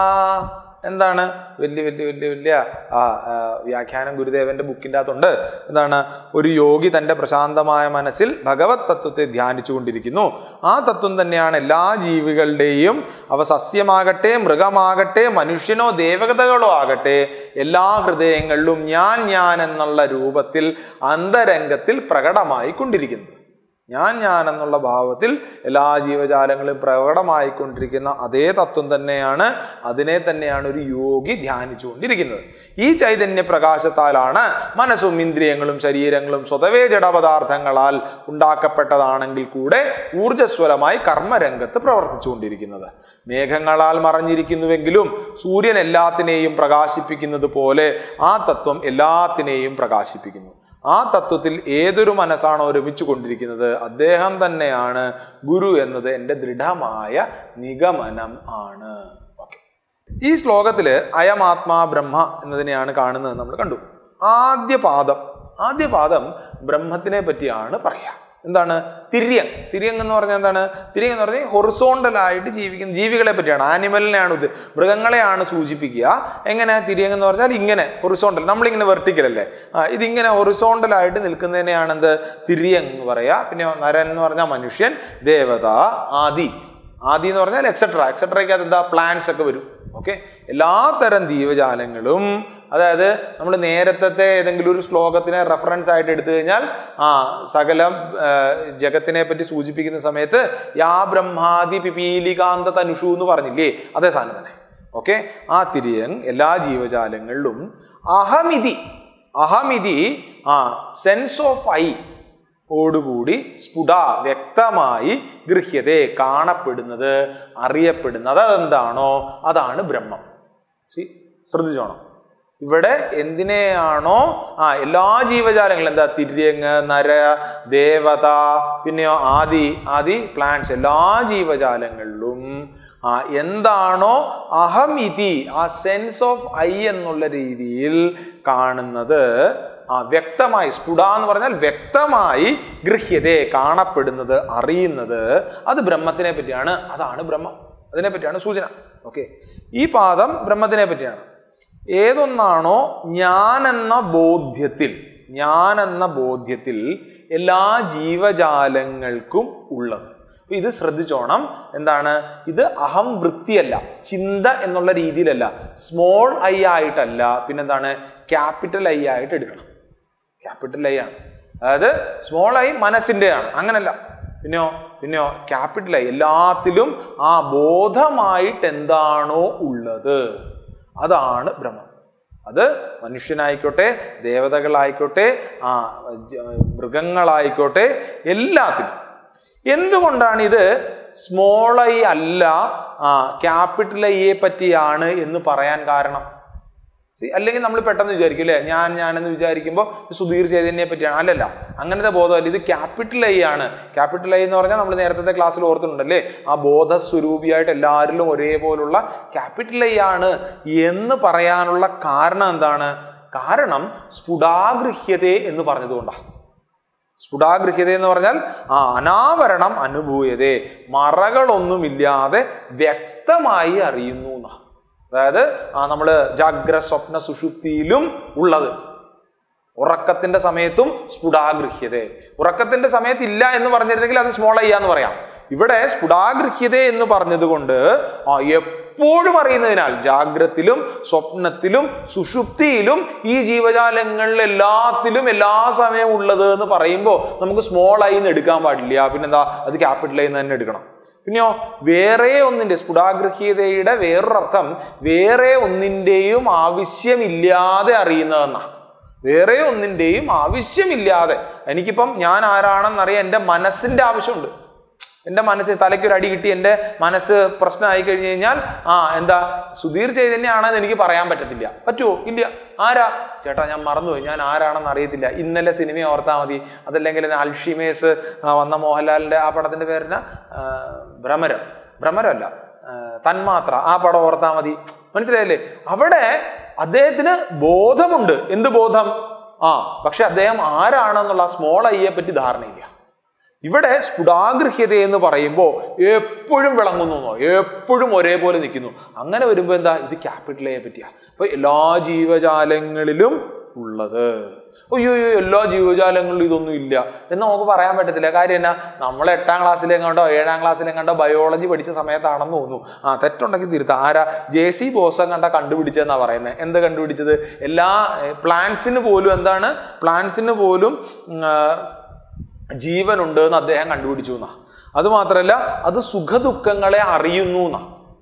എന്താണ് വലിയ വലിയ വലിയ വലിയ ആ ആ, വ്യാഖ്യാനം ഗുരുദേവന്റെ ബുക്കിൻ്റെ അകത്തുണ്ട് എന്താണ് ഒരു യോഗി തൻ്റെ പ്രശാന്തമായ മനസ്സിൽ ഭഗവത് തത്വത്തെ ധ്യാനിച്ചുകൊണ്ടിരിക്കുന്നു ആ തത്വം തന്നെയാണ് എല്ലാ ജീവികളുടെയും അവ സസ്യമാകട്ടെ മൃഗമാകട്ടെ മനുഷ്യനോ ദേവതകളോ ആകട്ടെ എല്ലാ ഹൃദയങ്ങളിലും ഞാൻ ഞാൻ എന്നുള്ള രൂപത്തിൽ അന്തരംഗത്തിൽ പ്രകടമായി കൊണ്ടിരിക്കുന്നത് ഞാൻ ഞാൻ എന്നുള്ള ഭാവത്തിൽ എല്ലാ ജീവജാലങ്ങളും പ്രകടമായിക്കൊണ്ടിരിക്കുന്ന അതേ തത്വം തന്നെയാണ് അതിനെ തന്നെയാണ് ഒരു യോഗി ധ്യാനിച്ചുകൊണ്ടിരിക്കുന്നത് ഈ ചൈതന്യ പ്രകാശത്താലാണ് മനസ്സും ഇന്ദ്രിയങ്ങളും ശരീരങ്ങളും സ്വതവേ ജഡപദാർത്ഥങ്ങളാൽ ഉണ്ടാക്കപ്പെട്ടതാണെങ്കിൽ കൂടെ ഊർജ്ജസ്വലമായി കർമ്മരംഗത്ത് പ്രവർത്തിച്ചുകൊണ്ടിരിക്കുന്നത് മേഘങ്ങളാൽ മറഞ്ഞിരിക്കുന്നുവെങ്കിലും സൂര്യൻ എല്ലാത്തിനെയും പ്രകാശിപ്പിക്കുന്നത് പോലെ ആ തത്വം എല്ലാത്തിനെയും പ്രകാശിപ്പിക്കുന്നു ആ തത്വത്തിൽ ഏതൊരു മനസ്സാണോ രമിച്ചു കൊണ്ടിരിക്കുന്നത് അദ്ദേഹം തന്നെയാണ് ഗുരു എന്നത് എൻ്റെ ദൃഢമായ നിഗമനം ആണ് ഓക്കെ ഈ ശ്ലോകത്തിൽ അയമാത്മാ ബ്രഹ്മ എന്നതിനെയാണ് കാണുന്നത് നമ്മൾ കണ്ടു ആദ്യ പാദം ആദ്യ പാദം ബ്രഹ്മത്തിനെ പറ്റിയാണ് പറയുക എന്താണ് തിര്യങ് തിര്യങ് എന്ന് പറഞ്ഞാൽ എന്താണ് തിര്യങ് എന്ന് പറഞ്ഞാൽ ഹൊറിസോണ്ടലായിട്ട് ജീവിക്കുന്ന ജീവികളെ പറ്റിയാണ് ആനിമലിനെയാണ് ഉദ്ദ മൃഗങ്ങളെയാണ് സൂചിപ്പിക്കുക എങ്ങനെ തിര്യങ് എന്ന് പറഞ്ഞാൽ ഇങ്ങനെ ഹൊറിസോണ്ടൽ നമ്മളിങ്ങനെ വെർട്ടിക്കൽ അല്ലേ ആ, ഇതിങ്ങനെ ഹൊറിസോണ്ടലായിട്ട് നിൽക്കുന്നതിനെയാണ് എന്ത് തിര്യങ് എന്ന് പറയുക പിന്നെ നരൻ എന്ന് പറഞ്ഞാൽ മനുഷ്യൻ ദേവത ആദി ആദി എന്ന് പറഞ്ഞാൽ എക്സെട്ര എക്സെട്രയ്ക്കകത്ത് എന്താ പ്ലാന്റ്സ് ഒക്കെ വരും ഓക്കെ എല്ലാ തരം ജീവജാലങ്ങളും അതായത് നമ്മൾ നേരത്തെ ഏതെങ്കിലും ഒരു ശ്ലോകത്തിനെ റെഫറൻസ് ആയിട്ട് എടുത്തു കഴിഞ്ഞാൽ ആ സകലം ആ, ജഗത്തിനെ പറ്റി സൂചിപ്പിക്കുന്ന സമയത്ത് യാ ബ്രഹ്മാദി പിപീലികാന്ത തനുഷു എന്ന് പറഞ്ഞില്ലേ അതേ സാധനം തന്നെ ഓക്കെ ആ തിരിയൻ എല്ലാ ജീവജാലങ്ങളിലും അഹമിതി അഹമിതി ആ സെൻസ് ഓഫ് ഐ ഓടുകൂടി സ്ഫുട വ്യക്തമായി ഗൃഹ്യതയെ കാണപ്പെടുന്നത് അറിയപ്പെടുന്നത് അതെന്താണോ അതാണ് ബ്രഹ്മം സി ശ്രദ്ധിച്ചോണം ഇവിടെ എന്തിനെയാണോ ആ എല്ലാ ജീവജാലങ്ങളും എന്താ തിര്യങ്ങ് നര ദേവത പിന്നെയോ ആദി ആദി പ്ലാന്റ്സ് എല്ലാ ജീവജാലങ്ങളിലും ആ എന്താണോ അഹം ഇതി ആ സെൻസ് ഓഫ് ഐ എന്നുള്ള രീതിയിൽ കാണുന്നത് ആ വ്യക്തമായി സ്ഫുട എന്ന് പറഞ്ഞാൽ വ്യക്തമായി ഗൃഹ്യതയെ കാണപ്പെടുന്നത് അറിയുന്നത് അത് ബ്രഹ്മത്തിനെ പറ്റിയാണ് അതാണ് ബ്രഹ്മം അതിനെ പറ്റിയാണ് സൂചന ഓക്കെ ഈ പാദം ബ്രഹ്മത്തിനെ പറ്റിയാണ് ഏതൊന്നാണോ ഞാൻ എന്ന ബോധ്യത്തിൽ ഞാൻ എന്ന ബോധ്യത്തിൽ എല്ലാ ജീവജാലങ്ങൾക്കും ഉള്ളത് അപ്പൊ ഇത് ശ്രദ്ധിച്ചോണം എന്താണ് ഇത് അഹം വൃത്തിയല്ല ചിന്ത എന്നുള്ള രീതിയിലല്ല സ്മോൾ ഐ ആയിട്ടല്ല പിന്നെന്താണ് ക്യാപിറ്റൽ ഐ ആയിട്ട് എടുക്കണം ക്യാപിറ്റൽ ഐ ആണ് അതായത് സ്മോൾ ഐ മനസ്സിൻ്റെയാണ് അങ്ങനല്ല പിന്നെയോ പിന്നെയോ ക്യാപിറ്റൽ ഐ എല്ലാത്തിലും ആ ബോധമായിട്ട് എന്താണോ ഉള്ളത് അതാണ് ബ്രഹ്മം അത് മനുഷ്യനായിക്കോട്ടെ ദേവതകളായിക്കോട്ടെ ആ ജ- മൃഗങ്ങളായിക്കോട്ടെ എല്ലാത്തിലും എന്തുകൊണ്ടാണ് ഇത് സ്മോൾ ഐ അല്ല ആ ക്യാപിറ്റൽ ഐയെ പറ്റിയാണ് എന്ന് പറയാൻ കാരണം See, അല്ലെങ്കിൽ നമ്മൾ പെട്ടെന്ന് വിചാരിക്കും അല്ലേ ഞാൻ ഞാനെന്ന് വിചാരിക്കുമ്പോൾ സുധീർ ചൈതന്യെ പറ്റിയാണ് അല്ലല്ല അങ്ങനത്തെ ബോധമല്ല ഇത് ക്യാപിറ്റൽ ഐ ആണ് ക്യാപിറ്റൽ ഐ എന്ന് പറഞ്ഞാൽ നമ്മൾ നേരത്തെ ക്ലാസ്സിൽ ഓർത്തിട്ടുണ്ടല്ലേ ആ ബോധസ്വരൂപിയായിട്ട് എല്ലാവരിലും ഒരേപോലുള്ള ക്യാപിറ്റൽ ഐ ആണ് എന്ന് പറയാനുള്ള കാരണം എന്താണ് കാരണം സ്ഫുടാഗൃഹ്യത എന്ന് പറഞ്ഞതുകൊണ്ടാണ് സ്ഫുടാഗൃഹ്യത എന്ന് പറഞ്ഞാൽ ആ അനാവരണം അനുഭൂയതേ മറകളൊന്നുമില്ലാതെ വ്യക്തമായി അറിയുന്നു എന്നാ അതായത് ആ നമ്മൾ ജാഗ്ര സ്വപ്ന സുഷുപ്തിയിലും ഉള്ളത് ഉറക്കത്തിന്റെ സമയത്തും സ്ഫുടാഗൃഹ്യത ഉറക്കത്തിന്റെ സമയത്ത് ഇല്ല എന്ന് പറഞ്ഞിരുന്നെങ്കിൽ അത് സ്മോൾ എന്ന് പറയാം ഇവിടെ സ്ഫുടാഗൃഹ്യത എന്ന് പറഞ്ഞതുകൊണ്ട് ആ എപ്പോഴും അറിയുന്നതിനാൽ ജാഗ്രത്തിലും സ്വപ്നത്തിലും സുഷുപ്തിയിലും ഈ ജീവജാലങ്ങളിൽ എല്ലാത്തിലും എല്ലാ സമയവും ഉള്ളത് എന്ന് പറയുമ്പോൾ നമുക്ക് സ്മോൾ ആയി എന്ന് എടുക്കാൻ പാടില്ല പിന്നെന്താ അത് ക്യാപിറ്റൽ ആയി തന്നെ എടുക്കണം പിന്നെയോ വേറെ ഒന്നിന്റെ സ്ഫുടാഗൃഹ്യതയുടെ വേറൊരർത്ഥം വേറെ ഒന്നിൻ്റെയും ആവശ്യമില്ലാതെ അറിയുന്നതെന്നാ വേറെ ഒന്നിൻ്റെയും ആവശ്യമില്ലാതെ എനിക്കിപ്പം ഞാൻ ആരാണെന്നറിയാൻ എൻ്റെ മനസ്സിൻ്റെ ആവശ്യമുണ്ട് എൻ്റെ മനസ്സ് തലയ്ക്കൊരു അടി കിട്ടി എൻ്റെ മനസ്സ് പ്രശ്നമായി കഴിഞ്ഞു കഴിഞ്ഞാൽ ആ എന്താ സുധീർ ചൈതന്യമാണെന്ന് എനിക്ക് പറയാൻ പറ്റത്തില്ല പറ്റുമോ ഇല്ല ആരാ ചേട്ടാ ഞാൻ മറന്നുപോയി ഞാൻ ആരാണെന്ന് അറിയത്തില്ല ഇന്നലെ സിനിമ ഓർത്താൽ മതി അതല്ലെങ്കിൽ അൽഷിമേസ് ആ, വന്ന മോഹൻലാലിൻ്റെ ആ പടത്തിൻ്റെ പേരിന് ഭ്രമരം ഭ്രമരമല്ല ആ, തന്മാത്ര ആ പടം ഓർത്താൽ മതി മനസ്സിലായില്ലേ അവിടെ അദ്ദേഹത്തിന് ബോധമുണ്ട് എന്ത് ബോധം ആ പക്ഷെ അദ്ദേഹം ആരാണെന്നുള്ള സ്മോൾ ഐയെ പറ്റി ധാരണയില്ല ഇവിടെ സ്ഫുടാഗൃഹ്യത എന്ന് പറയുമ്പോൾ എപ്പോഴും വിളങ്ങുന്നു എന്നോ, എപ്പോഴും ഒരേപോലെ നിൽക്കുന്നു അങ്ങനെ വരുമ്പോൾ എന്താ ഇത് ക്യാപിറ്റൽ എയെ പറ്റിയാ അപ്പൊ എല്ലാ ജീവജാലങ്ങളിലും ഉള്ളത് അയ്യോ അയ്യോ എല്ലാ ജീവജാലങ്ങളിലും ഇതൊന്നും ഇല്ല എന്ന് നമുക്ക് പറയാൻ പറ്റത്തില്ല കാര്യം എന്നാ നമ്മൾ എട്ടാം ക്ലാസ്സിലെങ്ങാണ്ടോ ഏഴാം ക്ലാസ്സിലെങ്ങാണ്ടോ ബയോളജി പഠിച്ച സമയത്താണെന്ന് തോന്നുന്നു ആ തെറ്റുണ്ടെങ്കിൽ തിരുത്താം ആരാ ജെ സി ബോസം കണ്ട കണ്ടുപിടിച്ചതെന്നാ പറയുന്നത് എന്ത് കണ്ടുപിടിച്ചത് എല്ലാ പ്ലാന്റ്സിന് പോലും എന്താണ് പ്ലാന്റ്സിന് പോലും ഉം, ആ, ജീവനുണ്ട് എന്ന് അദ്ദേഹം കണ്ടുപിടിച്ചു എന്നാ അത് മാത്രമല്ല അത് സുഖദുഃഖങ്ങളെ അറിയുന്നു എന്നാ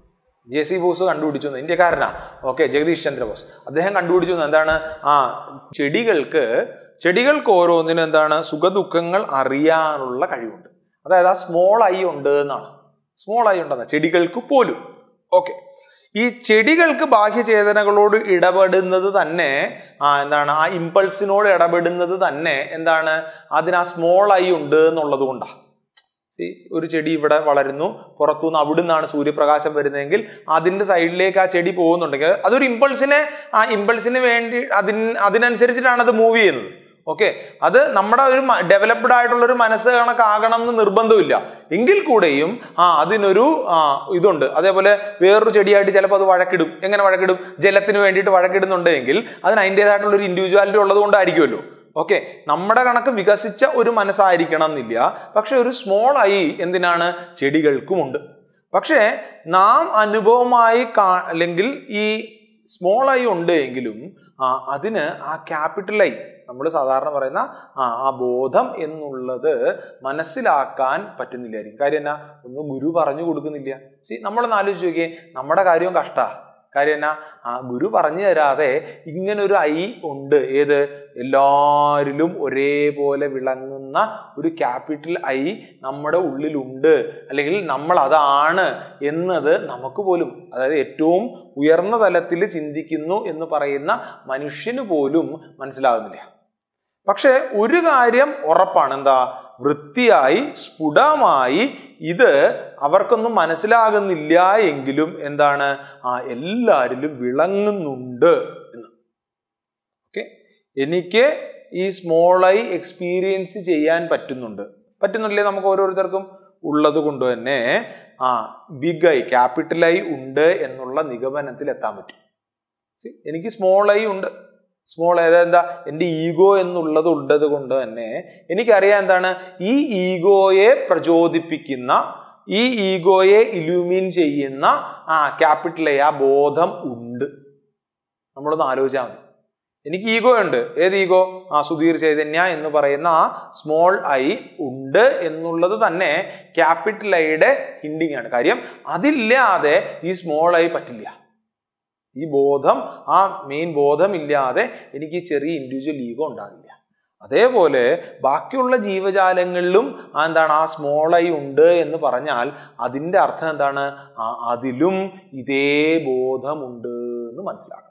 ജെ സി ബോസ് കണ്ടുപിടിച്ചു എന്ന് ഇന്ത്യക്കാരനാ ഓക്കെ ജഗദീഷ് ചന്ദ്രബോസ് അദ്ദേഹം കണ്ടുപിടിച്ചു എന്ന് എന്താണ് ആ ചെടികൾക്ക് ചെടികൾക്ക് ഓരോന്നിനും എന്താണ് സുഖദുഃഖങ്ങൾ അറിയാനുള്ള കഴിവുണ്ട് അതായത് ആ സ്മോൾ ഐ ഉണ്ട് എന്നാണ് സ്മോൾ ഐ ഉണ്ടെന്ന് ചെടികൾക്ക് പോലും ഓക്കെ ഈ ചെടികൾക്ക് ബാഹ്യചേതനകളോട് ഇടപെടുന്നത് തന്നെ ആ എന്താണ് ആ ഇമ്പൾസിനോട് ഇടപെടുന്നത് തന്നെ എന്താണ് അതിന് ആ സ്മോൾ ഐ ഉണ്ട് എന്നുള്ളത് കൊണ്ടാണ് സി ഒരു ചെടി ഇവിടെ വളരുന്നു പുറത്തുനിന്ന് അവിടുന്നാണ് സൂര്യപ്രകാശം വരുന്നതെങ്കിൽ അതിൻ്റെ സൈഡിലേക്ക് ആ ചെടി പോകുന്നുണ്ടെങ്കിൽ അതൊരു ഇമ്പൾസിനെ ആ ഇമ്പൾസിന് വേണ്ടി അതിന് അതിനനുസരിച്ചിട്ടാണ് അത് മൂവ് ചെയ്യുന്നത് ഓക്കെ അത് നമ്മുടെ ഒരു ഡെവലപ്ഡ് ആയിട്ടുള്ള ഒരു മനസ്സ് കണക്കാകണം എന്ന് നിർബന്ധമില്ല എങ്കിൽ കൂടെയും ആ അതിനൊരു ആ ഇതുണ്ട് അതേപോലെ വേറൊരു ചെടിയായിട്ട് ചിലപ്പോൾ അത് വഴക്കിടും എങ്ങനെ വഴക്കിടും ജലത്തിന് വേണ്ടിയിട്ട് വഴക്കിടുന്നുണ്ടെങ്കിൽ അതിന് അതിൻ്റെതായിട്ടുള്ള ഒരു ഇൻഡിവിജ്വാലിറ്റി ഉള്ളത് കൊണ്ടായിരിക്കുമല്ലോ ഓക്കെ നമ്മുടെ കണക്ക് വികസിച്ച ഒരു മനസ്സായിരിക്കണം എന്നില്ല പക്ഷെ ഒരു സ്മോൾ ഐ എന്തിനാണ് ചെടികൾക്കുമുണ്ട് പക്ഷേ നാം അനുഭവമായി കാ അല്ലെങ്കിൽ ഈ സ്മോൾ ഐ ഉണ്ട് എങ്കിലും ആ അതിന് ആ ക്യാപിറ്റൽ ഐ നമ്മൾ സാധാരണ പറയുന്ന ആ ആ ബോധം എന്നുള്ളത് മനസ്സിലാക്കാൻ പറ്റുന്നില്ലായിരിക്കും കാര്യം എന്നാ ഒന്നും ഗുരു പറഞ്ഞു കൊടുക്കുന്നില്ല സി നമ്മളൊന്ന് ആലോചിച്ച് നോക്കിയേ നമ്മുടെ കാര്യവും കഷ്ടാ കാര്യം എന്നാ ആ ഗുരു പറഞ്ഞു തരാതെ ഇങ്ങനൊരു ഐ ഉണ്ട് ഏത് എല്ലാരിലും ഒരേപോലെ വിളങ്ങുന്ന ഒരു ക്യാപിറ്റൽ ഐ നമ്മുടെ ഉള്ളിലുണ്ട് അല്ലെങ്കിൽ നമ്മൾ അതാണ് എന്നത് നമുക്ക് പോലും അതായത് ഏറ്റവും ഉയർന്ന തലത്തിൽ ചിന്തിക്കുന്നു എന്ന് പറയുന്ന മനുഷ്യന് പോലും മനസ്സിലാകുന്നില്ല പക്ഷേ ഒരു കാര്യം ഉറപ്പാണ് എന്താ വൃത്തിയായി സ്ഫുടമായി ഇത് അവർക്കൊന്നും മനസ്സിലാകുന്നില്ല എങ്കിലും എന്താണ് ആ എല്ലാവരിലും വിളങ്ങുന്നുണ്ട് എന്ന് ഓക്കെ എനിക്ക് ഈ സ്മോൾ ഐ എക്സ്പീരിയൻസ് ചെയ്യാൻ പറ്റുന്നുണ്ട് പറ്റുന്നില്ലേ നമുക്ക് ഓരോരുത്തർക്കും ഉള്ളത് കൊണ്ട് തന്നെ ആ ബിഗ് ഐ ക്യാപിറ്റൽ ഐ ഉണ്ട് എന്നുള്ള നിഗമനത്തിൽ എത്താൻ പറ്റും See, എനിക്ക് സ്മോൾ ഐ ഉണ്ട് സ്മോൾ അതെന്താ എൻ്റെ ഈഗോ എന്നുള്ളത് ഉള്ളത് കൊണ്ട് തന്നെ എനിക്കറിയാം എന്താണ് ഈ ഈഗോയെ പ്രചോദിപ്പിക്കുന്ന ഈ ഈഗോയെ ഇലൂമിൻ ചെയ്യുന്ന ആ ക്യാപിറ്റൽ ആ ബോധം ഉണ്ട് നമ്മളൊന്ന് ആലോചിച്ചാൽ മതി എനിക്ക് ഈഗോ ഉണ്ട് ഏത് ഈഗോ ആ സുധീർ ചൈതന്യ എന്ന് പറയുന്ന ആ സ്മോൾ ഐ ഉണ്ട് എന്നുള്ളത് തന്നെ ക്യാപിറ്റൽ ഐയുടെ ഹിൻഡിങ് ആണ് കാര്യം അതില്ലാതെ ഈ സ്മോൾ ഐ പറ്റില്ല ഈ ബോധം ആ മെയിൻ ബോധമില്ലാതെ എനിക്ക് ഈ ചെറിയ ഇൻഡിവിജ്വൽ ഈഗോ ഉണ്ടാകില്ല അതേപോലെ ബാക്കിയുള്ള ജീവജാലങ്ങളിലും ആ എന്താണ് ആ സ്മോൾ ഐ ഉണ്ട് എന്ന് പറഞ്ഞാൽ അതിൻ്റെ അർത്ഥം എന്താണ് ആ അതിലും ഇതേ ബോധമുണ്ട് എന്ന് മനസ്സിലാക്കണം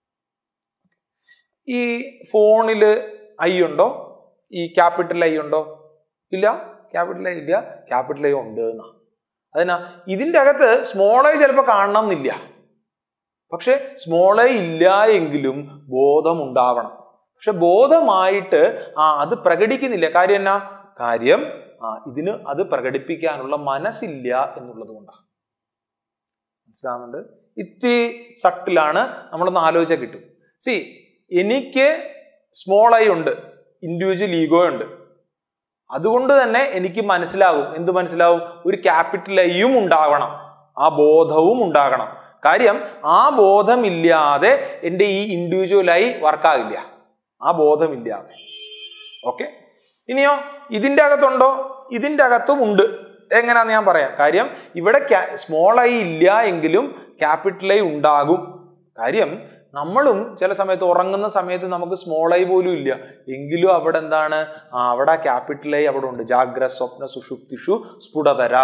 ഈ ഫോണിൽ ഐ ഉണ്ടോ ഈ ക്യാപിറ്റൽ ഐ ഉണ്ടോ ഇല്ല ക്യാപിറ്റൽ ഐ ഇല്ല ക്യാപിറ്റൽ ഐ ഉണ്ട് എന്നാ അതിനാ ഇതിൻ്റെ അകത്ത് സ്മോൾ ഐ ചിലപ്പോൾ കാണണം എന്നില്ല പക്ഷെ സ്മോൾ ഐ ഇല്ല എങ്കിലും ബോധം ഉണ്ടാവണം പക്ഷെ ബോധമായിട്ട് ആ അത് പ്രകടിക്കുന്നില്ല കാര്യം എന്നാ കാര്യം ആ ഇതിന് അത് പ്രകടിപ്പിക്കാനുള്ള മനസ്സില്ല എന്നുള്ളത് കൊണ്ടാണ് മനസ്സിലാവുന്നുണ്ട് ഇത്തിരി സട്ടിലാണ് നമ്മളൊന്ന് ആലോചിച്ചാൽ കിട്ടും സി എനിക്ക് സ്മോൾ ഐ ഉണ്ട് ഇൻഡിവിജ്വൽ ഈഗോ ഉണ്ട് അതുകൊണ്ട് തന്നെ എനിക്ക് മനസ്സിലാകും എന്ത് മനസ്സിലാവും ഒരു ക്യാപിറ്റൽ ഐയും ഉണ്ടാവണം ആ ബോധവും ഉണ്ടാകണം കാര്യം ആ ബോധമില്ലാതെ എൻ്റെ ഈ ഇൻഡിവിജ്വലായി വർക്കാകില്ല ആ ബോധമില്ലാതെ ഓക്കെ ഇനിയോ ഇതിൻ്റെ അകത്തുണ്ടോ ഇതിൻ്റെ അകത്തും ഉണ്ട് എങ്ങനെയാന്ന് ഞാൻ പറയാം കാര്യം ഇവിടെ സ്മോൾ ഐ ഇല്ല എങ്കിലും ക്യാപിറ്റൽ ഐ ഉണ്ടാകും കാര്യം നമ്മളും ചില സമയത്ത് ഉറങ്ങുന്ന സമയത്ത് നമുക്ക് സ്മോൾ ഐ പോലും ഇല്ല എങ്കിലും അവിടെ എന്താണ് ആ അവിടെ ക്യാപിറ്റൽ ഐ അവിടെ ഉണ്ട് ജാഗ്ര സ്വപ്ന സുഷുപ്തിഷു സ്ഫുടതര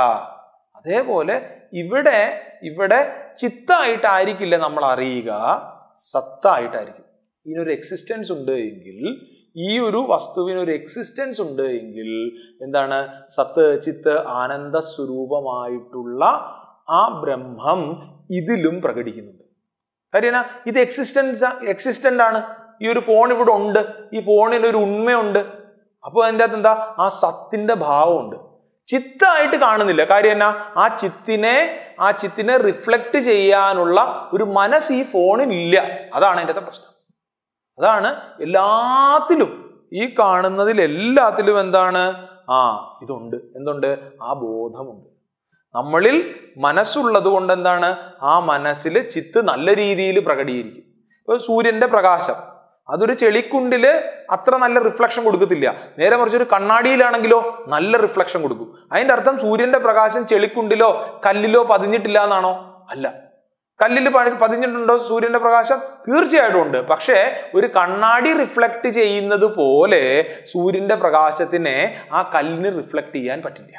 അതേപോലെ ഇവിടെ ഇവിടെ ചിത്തായിട്ടായിരിക്കില്ല നമ്മൾ അറിയുക സത്തായിട്ടായിരിക്കും ഇതിനൊരു എക്സിസ്റ്റൻസ് ഉണ്ട് എങ്കിൽ ഈ ഒരു വസ്തുവിന് ഒരു എക്സിസ്റ്റൻസ് ഉണ്ട് എങ്കിൽ എന്താണ് സത്ത് ചിത്ത് ആനന്ദ സ്വരൂപമായിട്ടുള്ള ആ ബ്രഹ്മം ഇതിലും പ്രകടിക്കുന്നുണ്ട് കാര്യം എന്നാ ഇത് എക്സിസ്റ്റൻസ് എക്സിസ്റ്റന്റ് ആണ് ഈ ഒരു ഫോൺ ഇവിടെ ഉണ്ട് ഈ ഫോണിന് ഒരു ഉണ്മയുണ്ട് അപ്പോൾ അതിൻ്റെ അകത്ത് എന്താ ആ സത്തിന്റെ ഭാവമുണ്ട് ചിത്തായിട്ട് കാണുന്നില്ല കാര്യം എന്നാ ആ ചിത്തിനെ ആ ചിത്തിനെ റിഫ്ലക്റ്റ് ചെയ്യാനുള്ള ഒരു മനസ്സ് ഈ ഫോണിനില്ല അതാണ് അതിൻ്റെ അകത്തെ പ്രശ്നം അതാണ് എല്ലാത്തിലും ഈ കാണുന്നതിൽ എല്ലാത്തിലും എന്താണ് ആ ഇതുണ്ട് എന്തുണ്ട് ആ ബോധമുണ്ട് നമ്മളിൽ മനസ്സുള്ളത് കൊണ്ട് എന്താണ് ആ മനസ്സിൽ ചിത്ത് നല്ല രീതിയിൽ പ്രകടീകരിക്കും ഇപ്പോൾ സൂര്യന്റെ പ്രകാശം അതൊരു ചെളിക്കുണ്ടില് അത്ര നല്ല റിഫ്ലക്ഷൻ കൊടുക്കത്തില്ല നേരെ മറിച്ച് ഒരു കണ്ണാടിയിലാണെങ്കിലോ നല്ല റിഫ്ലക്ഷൻ കൊടുക്കും അതിന്റെ അർത്ഥം സൂര്യന്റെ പ്രകാശം ചെളിക്കുണ്ടിലോ കല്ലിലോ പതിഞ്ഞിട്ടില്ല എന്നാണോ അല്ല കല്ലിൽ പണി പതിഞ്ഞിട്ടുണ്ടോ സൂര്യന്റെ പ്രകാശം തീർച്ചയായിട്ടും ഉണ്ട് പക്ഷേ ഒരു കണ്ണാടി റിഫ്ലക്ട് ചെയ്യുന്നത് പോലെ സൂര്യന്റെ പ്രകാശത്തിനെ ആ കല്ലിന് റിഫ്ലക്ട് ചെയ്യാൻ പറ്റില്ല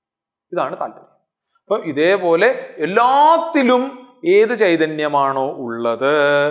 ഇതാണ് താല്പര്യം അപ്പൊ ഇതേപോലെ എല്ലാത്തിലും ഏത് ചൈതന്യമാണോ ഉള്ളത്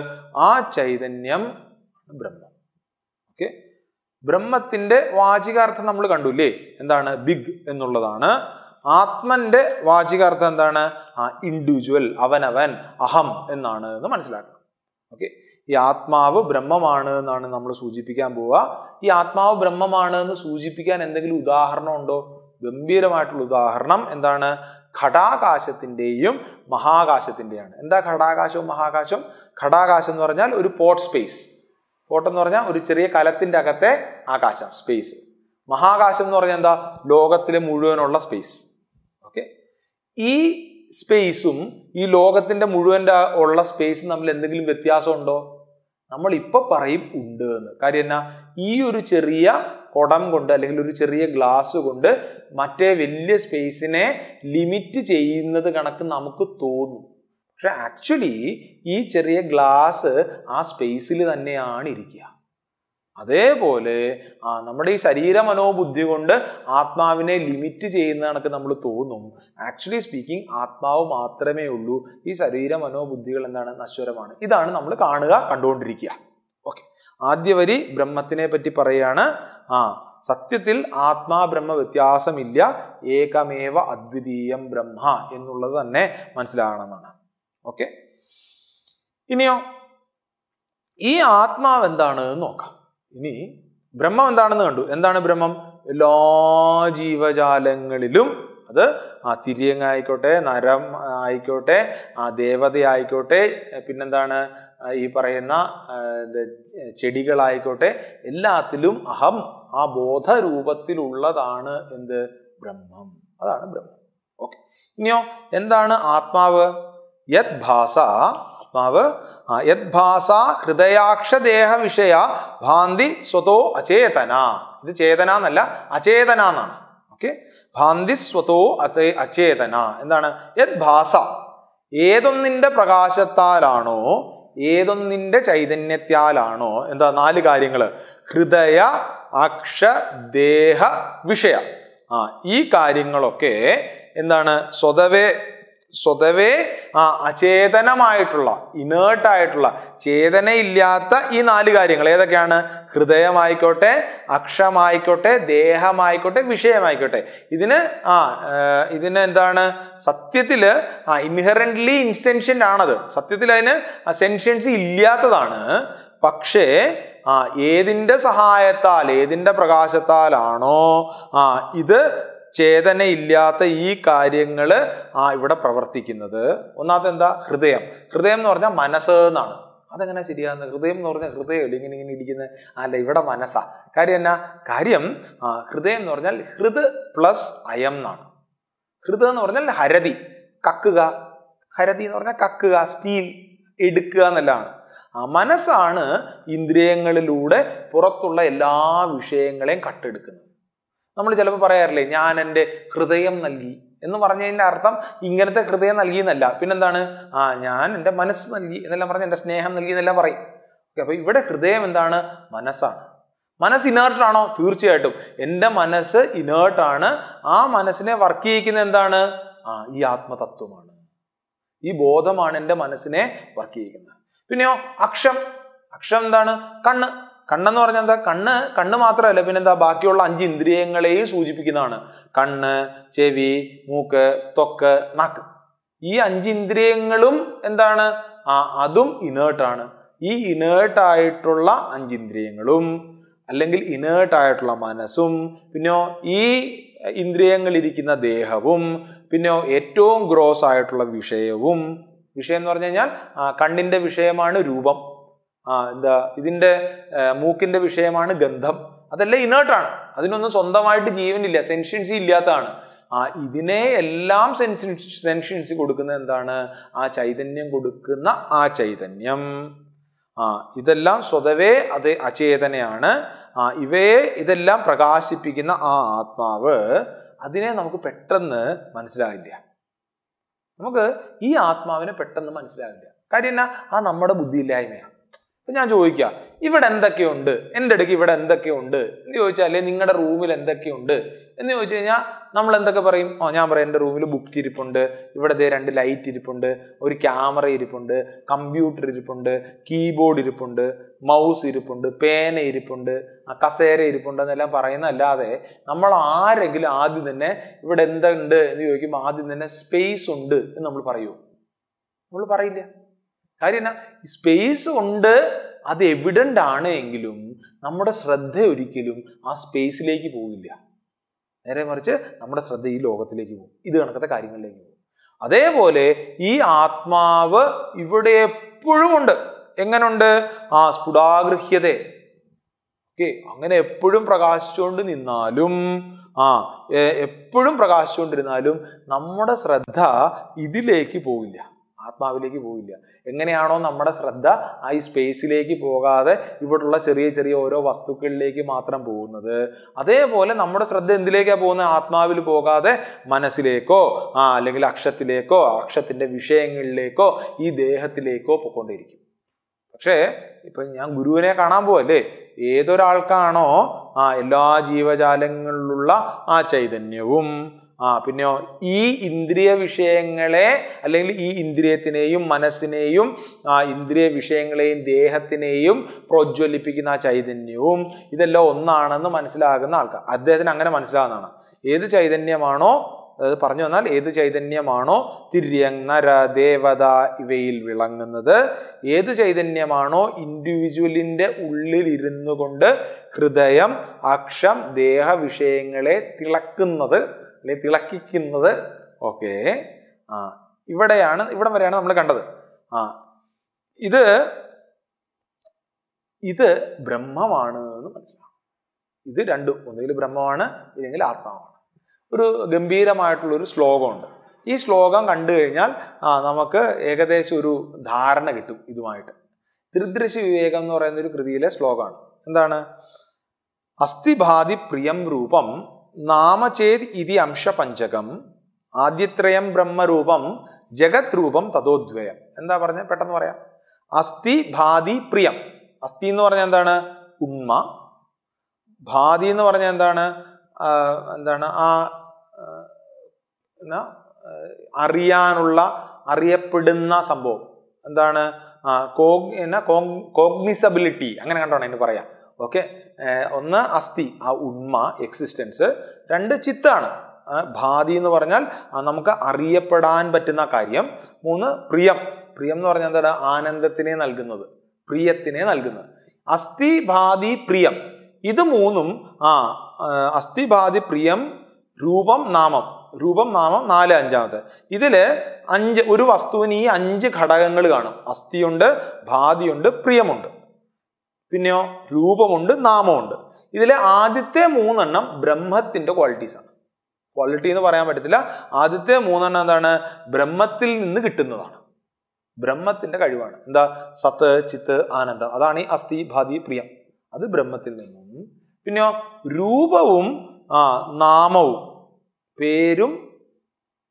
ആ ചൈതന്യം ബ്രഹ്മം ഓക്കെ ബ്രഹ്മത്തിന്റെ വാചികാർത്ഥം നമ്മൾ കണ്ടു ഇല്ലേ എന്താണ് ബിഗ് എന്നുള്ളതാണ് ആത്മന്റെ വാചികാർത്ഥം എന്താണ് ആ ഇൻഡിവിജ്വൽ അവനവൻ അഹം എന്നാണ് എന്ന് മനസ്സിലാക്കണം ഓക്കെ ഈ ആത്മാവ് ബ്രഹ്മമാണ് എന്നാണ് നമ്മൾ സൂചിപ്പിക്കാൻ പോവുക ഈ ആത്മാവ് ബ്രഹ്മമാണ് എന്ന് സൂചിപ്പിക്കാൻ എന്തെങ്കിലും ഉദാഹരണം ഉണ്ടോ ഗംഭീരമായിട്ടുള്ള ഉദാഹരണം എന്താണ് ഘടാകാശത്തിന്റെയും മഹാകാശത്തിന്റെയാണ് എന്താ ഘടാകാശവും മഹാകാശവും ഘടാകാശം എന്ന് പറഞ്ഞാൽ ഒരു പോട്ട് സ്പേസ് പോട്ട് എന്ന് പറഞ്ഞാൽ ഒരു ചെറിയ കലത്തിന്റെ അകത്തെ ആകാശം സ്പേസ് മഹാകാശം എന്ന് പറഞ്ഞാൽ എന്താ ലോകത്തിലെ മുഴുവനുള്ള സ്പേസ് ഓക്കെ ഈ സ്പേസും ഈ ലോകത്തിന്റെ മുഴുവൻ്റെ ഉള്ള സ്പേസും തമ്മിൽ എന്തെങ്കിലും വ്യത്യാസമുണ്ടോ നമ്മൾ ഇപ്പൊ പറയും ഉണ്ട് എന്ന് കാര്യം എന്നാ ഈ ഒരു ചെറിയ കുടം കൊണ്ട് അല്ലെങ്കിൽ ഒരു ചെറിയ ഗ്ലാസ് കൊണ്ട് മറ്റേ വലിയ സ്പേസിനെ ലിമിറ്റ് ചെയ്യുന്നത് കണക്ക് നമുക്ക് തോന്നും പക്ഷെ ആക്ച്വലി ഈ ചെറിയ ഗ്ലാസ് ആ സ്പേസിൽ തന്നെയാണ് ഇരിക്കുക അതേപോലെ ആ നമ്മുടെ ഈ ശരീര മനോബുദ്ധി കൊണ്ട് ആത്മാവിനെ ലിമിറ്റ് ചെയ്യുന്ന കണക്ക് നമ്മൾ തോന്നും ആക്ച്വലി സ്പീക്കിംഗ് ആത്മാവ് മാത്രമേ ഉള്ളൂ ഈ ശരീര മനോബുദ്ധികൾ എന്താണ് നശ്വരമാണ് ഇതാണ് നമ്മൾ കാണുക കണ്ടുകൊണ്ടിരിക്കുക ഓക്കെ ആദ്യ വരി ബ്രഹ്മത്തിനെ പറ്റി പറയാണ് ആ സത്യത്തിൽ ആത്മാ ബ്രഹ്മ വ്യത്യാസമില്ല ഏകമേവ അദ്വിതീയം ബ്രഹ്മ എന്നുള്ളത് തന്നെ മനസ്സിലാകണമെന്നാണ് ഓക്കെ ഇനിയോ ഈ ആത്മാവ് എന്താണ് എന്ന് നോക്കാം ഇനി ബ്രഹ്മം എന്താണെന്ന് കണ്ടു എന്താണ് ബ്രഹ്മം എല്ലാ ജീവജാലങ്ങളിലും അത് ആ തിരിയങ്ങ ആയിക്കോട്ടെ നരം ആയിക്കോട്ടെ ആ ദേവത ആയിക്കോട്ടെ പിന്നെന്താണ് ആ ഈ പറയുന്ന ആ, ഇത് ചെടികളായിക്കോട്ടെ എല്ലാത്തിലും അഹം ആ ബോധരൂപത്തിലുള്ളതാണ് എന്ത് ബ്രഹ്മം അതാണ് ബ്രഹ്മം ഓക്കെ ഇനിയോ എന്താണ് ആത്മാവ് യത് ഭാസ ആത്മാവ് ആ, യത് ഭാസ ഹൃദയാക്ഷദേഹ വിഷയ ഭാന്തി സ്വതോ അചേതന ഇത് ചേതന എന്നല്ല അചേതന എന്നാണ് ഓക്കെ ഭാന്തി സ്വതോ അതേ അചേതന എന്താണ് യത് ഭാസ ഏതൊന്നിന്റെ പ്രകാശത്താലാണോ ഏതൊന്നിന്റെ ചൈതന്യത്താലാണോ എന്താ നാല് കാര്യങ്ങൾ ഹൃദയ അക്ഷ ദേഹ വിഷയ ആ ഈ കാര്യങ്ങളൊക്കെ എന്താണ് സ്വതവേ സ്വതവേ ആ അചേതനമായിട്ടുള്ള ഇനേർട്ടായിട്ടുള്ള ചേതനയില്ലാത്ത ഈ നാല് കാര്യങ്ങൾ ഏതൊക്കെയാണ് ഹൃദയമായിക്കോട്ടെ അക്ഷമായിക്കോട്ടെ ദേഹമായിക്കോട്ടെ വിഷയമായിക്കോട്ടെ ഇതിന് ആ ഏർ, ഇതിന് എന്താണ് സത്യത്തില് ആ ഇൻഹറന്റ്ലി ഇൻസെൻഷ്യൻ്റ് ആണത് സത്യത്തിൽ അതിന് സെൻഷ്യൻസി ഇല്ലാത്തതാണ് പക്ഷേ ആ ഏതിൻ്റെ സഹായത്താൽ ഏതിൻ്റെ പ്രകാശത്താലാണോ ആ ഇത് ചേതനയില്ലാത്ത ഈ കാര്യങ്ങൾ ആ ഇവിടെ പ്രവർത്തിക്കുന്നത് ഒന്നാമത്തെ എന്താ ഹൃദയം ഹൃദയം എന്ന് പറഞ്ഞാൽ മനസ്സ് എന്നാണ് അതെങ്ങനെ ശരിയാകുന്നത് ഹൃദയം എന്ന് പറഞ്ഞാൽ ഹൃദയമല്ല ഇങ്ങനെ ഇങ്ങനെ ഇരിക്കുന്നത് അല്ല ഇവിടെ മനസ്സാ കാര്യം എന്നാ കാര്യം ആ ഹൃദയം എന്ന് പറഞ്ഞാൽ ഹൃദ് പ്ലസ് അയം എന്നാണ് ഹൃദയം എന്ന് പറഞ്ഞാൽ ഹരതി കക്കുക ഹരതി എന്ന് പറഞ്ഞാൽ കക്കുക സ്റ്റീൽ എടുക്കുക എന്നെല്ലാണ് ആ മനസ്സാണ് ഇന്ദ്രിയങ്ങളിലൂടെ പുറത്തുള്ള എല്ലാ വിഷയങ്ങളെയും കട്ടെടുക്കുന്നത് നമ്മൾ ചിലപ്പോൾ പറയാറില്ലേ ഞാൻ എൻ്റെ ഹൃദയം നൽകി എന്ന് പറഞ്ഞതിന്റെ അർത്ഥം ഇങ്ങനത്തെ ഹൃദയം നൽകി എന്നല്ല പിന്നെന്താണ് ആ ഞാൻ എൻ്റെ മനസ്സ് നൽകി എന്നെല്ലാം പറഞ്ഞ് എൻ്റെ സ്നേഹം നൽകി എന്നെല്ലാം പറയും ഓക്കെ അപ്പൊ ഇവിടെ ഹൃദയം എന്താണ് മനസ്സാണ് മനസ്സ് ഇനേർട്ടാണോ തീർച്ചയായിട്ടും എൻ്റെ മനസ്സ് ഇനേർട്ടാണ് ആ മനസ്സിനെ വർക്ക് ചെയ്യിക്കുന്ന എന്താണ് ആ ഈ ആത്മതത്വമാണ് ഈ ബോധമാണ് എൻ്റെ മനസ്സിനെ വർക്ക് ചെയ്യിക്കുന്നത് പിന്നെയോ അക്ഷം അക്ഷം എന്താണ് കണ്ണ് കണ്ണെന്ന് പറഞ്ഞാൽ എന്താ കണ്ണ് കണ്ണ് മാത്രമല്ല പിന്നെന്താ ബാക്കിയുള്ള അഞ്ച് ഇന്ദ്രിയങ്ങളെയും സൂചിപ്പിക്കുന്നതാണ് കണ്ണ് ചെവി മൂക്ക് ത്വക്ക് നാക്ക് ഈ അഞ്ച് ഇന്ദ്രിയങ്ങളും എന്താണ് ആ അതും ഇനേർട്ടാണ് ഈ ഇനേർട്ട് ആയിട്ടുള്ള അഞ്ച് ഇന്ദ്രിയങ്ങളും അല്ലെങ്കിൽ ഇനേർട്ട് ആയിട്ടുള്ള മനസ്സും പിന്നെയോ ഈ ഇന്ദ്രിയങ്ങളിരിക്കുന്ന ദേഹവും പിന്നെയോ ഏറ്റവും ഗ്രോസ് ആയിട്ടുള്ള വിഷയവും വിഷയം എന്ന് പറഞ്ഞു കഴിഞ്ഞാൽ ആ, കണ്ണിന്റെ വിഷയമാണ് രൂപം ആ എന്താ ഇതിന്റെ ആ, മൂക്കിന്റെ വിഷയമാണ് ഗന്ധം അതെല്ലാം ഇനേർട്ടാണ് അതിനൊന്നും സ്വന്തമായിട്ട് ജീവനില്ല സെൻഷ്യൻസി ഇല്ലാത്തതാണ് ആ ഇതിനെ എല്ലാം സെൻഷ്യൻസ് സെൻഷ്യൻസി കൊടുക്കുന്ന എന്താണ് ആ ചൈതന്യം കൊടുക്കുന്ന ആ ചൈതന്യം ആ ഇതെല്ലാം സ്വതവേ അത് അചേതനയാണ് ആ ഇവയെ ഇതെല്ലാം പ്രകാശിപ്പിക്കുന്ന ആ ആത്മാവ് അതിനെ നമുക്ക് പെട്ടെന്ന് മനസ്സിലാകില്ല നമുക്ക് ഈ ആത്മാവിനെ പെട്ടെന്ന് മനസ്സിലാകില്ല കാര്യം എന്നാ ആ നമ്മുടെ ബുദ്ധിയില്ലായ്മയാണ് ഇപ്പൊ ഞാൻ ചോദിക്കാം ഇവിടെ എന്തൊക്കെയുണ്ട് എൻ്റെ ഇടയ്ക്ക് ഇവിടെ എന്തൊക്കെയുണ്ട് എന്ന് ചോദിച്ചാൽ അല്ലെ നിങ്ങളുടെ റൂമിൽ എന്തൊക്കെയുണ്ട് എന്ന് ചോദിച്ചു കഴിഞ്ഞാൽ നമ്മൾ എന്തൊക്കെ പറയും ഓ ഞാൻ പറയാം എൻ്റെ റൂമിൽ ബുക്ക് ഇരിപ്പുണ്ട് ഇവിടെ ദേ രണ്ട് ലൈറ്റ് ഇരിപ്പുണ്ട് ഒരു ക്യാമറ ഇരിപ്പുണ്ട് കമ്പ്യൂട്ടർ ഇരിപ്പുണ്ട് കീബോർഡ് ഇരിപ്പുണ്ട് മൗസ് ഇരിപ്പുണ്ട് പേന ഇരിപ്പുണ്ട് ആ കസേര ഇരിപ്പുണ്ട് എന്നെല്ലാം പറയുന്നതല്ലാതെ നമ്മൾ ആരെങ്കിലും ആദ്യം തന്നെ ഇവിടെ എന്തുണ്ട് എന്ന് ചോദിക്കുമ്പോൾ ആദ്യം തന്നെ സ്പേസ് ഉണ്ട് എന്ന് നമ്മൾ പറയുമോ നമ്മൾ പറയില്ല കാര്യം എന്നാ സ്പേസ് ഉണ്ട് അത് എവിഡൻ്റ് ആണ് എങ്കിലും നമ്മുടെ ശ്രദ്ധ ഒരിക്കലും ആ സ്പേസിലേക്ക് പോകില്ല നേരെ മറിച്ച് നമ്മുടെ ശ്രദ്ധ ഈ ലോകത്തിലേക്ക് പോകും ഇത് കണക്കത്തെ കാര്യങ്ങളിലേക്ക് പോകും അതേപോലെ ഈ ആത്മാവ് ഇവിടെ എപ്പോഴും ഉണ്ട് എങ്ങനുണ്ട് ആ സ്ഫുടാഗൃഹ്യത ഓക്കെ അങ്ങനെ എപ്പോഴും പ്രകാശിച്ചുകൊണ്ട് നിന്നാലും ആ എ- എപ്പോഴും പ്രകാശിച്ചുകൊണ്ടിരുന്നാലും നമ്മുടെ ശ്രദ്ധ ഇതിലേക്ക് പോവില്ല ആത്മാവിലേക്ക് പോവില്ല എങ്ങനെയാണോ നമ്മുടെ ശ്രദ്ധ ആ ഈ സ്പേസിലേക്ക് പോകാതെ ഇവിടുള്ള ചെറിയ ചെറിയ ഓരോ വസ്തുക്കളിലേക്ക് മാത്രം പോകുന്നത് അതേപോലെ നമ്മുടെ ശ്രദ്ധ എന്തിലേക്കാണ് പോകുന്നത് ആത്മാവിൽ പോകാതെ മനസ്സിലേക്കോ ആ അല്ലെങ്കിൽ അക്ഷത്തിലേക്കോ അക്ഷത്തിന്റെ വിഷയങ്ങളിലേക്കോ ഈ ദേഹത്തിലേക്കോ പൊക്കൊണ്ടിരിക്കും പക്ഷേ ഇപ്പൊ ഞാൻ ഗുരുവിനെ കാണാൻ പോവല്ലേ ഏതൊരാൾക്കാണോ ആ എല്ലാ ജീവജാലങ്ങളിലുള്ള ആ ചൈതന്യവും ആ പിന്നെയോ ഈ ഇന്ദ്രിയ വിഷയങ്ങളെ അല്ലെങ്കിൽ ഈ ഇന്ദ്രിയത്തിനെയും മനസ്സിനെയും ആ ഇന്ദ്രിയ വിഷയങ്ങളെയും ദേഹത്തിനെയും പ്രോജ്വലിപ്പിക്കുന്ന ആ ചൈതന്യവും ഇതെല്ലാം ഒന്നാണെന്ന് മനസ്സിലാകുന്ന ആൾക്കാർ അദ്ദേഹത്തിന് അങ്ങനെ മനസ്സിലാകുന്നതാണ് ഏത് ചൈതന്യമാണോ അതായത് പറഞ്ഞു വന്നാൽ ഏത് ചൈതന്യമാണോ തിര്യങ് നര ദേവത ഇവയിൽ വിളങ്ങുന്നത് ഏത് ചൈതന്യമാണോ ഇൻഡിവിജ്വലിൻ്റെ ഉള്ളിൽ ഇരുന്നു കൊണ്ട് ഹൃദയം അക്ഷം ദേഹ വിഷയങ്ങളെ തിളക്കുന്നത് അല്ലെങ്കിൽ തിളക്കിക്കുന്നത് ഓക്കെ ആ ഇവിടെയാണ് ഇവിടം വരെയാണ് നമ്മൾ കണ്ടത് ആ ഇത് ഇത് ബ്രഹ്മമാണ് എന്ന് മനസ്സിലാവും ഇത് രണ്ടും ഒന്നുകിൽ ബ്രഹ്മമാണ് ഇല്ലെങ്കിൽ ആത്മാവാണ് ഒരു ഗംഭീരമായിട്ടുള്ള ഒരു ശ്ലോകമുണ്ട് ഈ ശ്ലോകം കണ്ടു കഴിഞ്ഞാൽ ആ, നമുക്ക് ഏകദേശം ഒരു ധാരണ കിട്ടും ഇതുമായിട്ട് ത്രിദൃശി വിവേകം എന്ന് പറയുന്ന ഒരു കൃതിയിലെ ശ്ലോകമാണ് എന്താണ് അസ്ഥിഭാതി പ്രിയം രൂപം നാമചേത് ഇതി അംശപഞ്ചകം ആദ്യത്രയം ബ്രഹ്മരൂപം ജഗത് രൂപം തതോദ്വയം എന്താ പറഞ്ഞ പെട്ടെന്ന് പറയാം അസ്ഥി ഭാതി പ്രിയം അസ്ഥി എന്ന് പറഞ്ഞാൽ എന്താണ് ഉണ്മ ഭാതി എന്ന് പറഞ്ഞാൽ എന്താണ് ആ, എന്താണ് ആ ആ, എന്നാ ആ, അറിയാനുള്ള അറിയപ്പെടുന്ന സംഭവം എന്താണ് ആ കോഗ് എന്നാ കോഗ്നിസബിലിറ്റി അങ്ങനെ കണ്ടോണം അതിന് പറയാം ഓക്കെ ഒന്ന് അസ്ഥി ആ ഉണ്മ എക്സിസ്റ്റൻസ് രണ്ട് ചിത്താണ് ആ, ഭാതി എന്ന് പറഞ്ഞാൽ ആ, നമുക്ക് അറിയപ്പെടാൻ പറ്റുന്ന കാര്യം മൂന്ന് പ്രിയം പ്രിയം എന്ന് പറഞ്ഞാൽ എന്താണ് ആനന്ദത്തിനെ നൽകുന്നത് പ്രിയത്തിനെ നൽകുന്നത് അസ്ഥി ഭാതി പ്രിയം ഇത് മൂന്നും ആ ആ, അസ്ഥി ഭാതി പ്രിയം രൂപം നാമം രൂപം നാമം നാല് അഞ്ചാമത്തെ ഇതില് അഞ്ച് ഒരു വസ്തുവിന് ഈ അഞ്ച് ഘടകങ്ങൾ കാണും അസ്ഥിയുണ്ട് ഭാതിയുണ്ട് പ്രിയമുണ്ട് പിന്നെയോ രൂപമുണ്ട് നാമമുണ്ട് ഇതിലെ ആദ്യത്തെ മൂന്നെണ്ണം ബ്രഹ്മത്തിന്റെ ക്വാളിറ്റീസ് ആണ് ക്വാളിറ്റി എന്ന് പറയാൻ പറ്റത്തില്ല ആദ്യത്തെ മൂന്നെണ്ണം എന്താണ് ബ്രഹ്മത്തിൽ നിന്ന് കിട്ടുന്നതാണ് ബ്രഹ്മത്തിന്റെ കഴിവാണ് എന്താ സത്ത് ചിത്ത് ആനന്ദം അതാണ് ഈ അസ്ഥി ഭാതി പ്രിയം അത് ബ്രഹ്മത്തിൽ നിന്നും പിന്നെയോ രൂപവും ആ നാമവും പേരും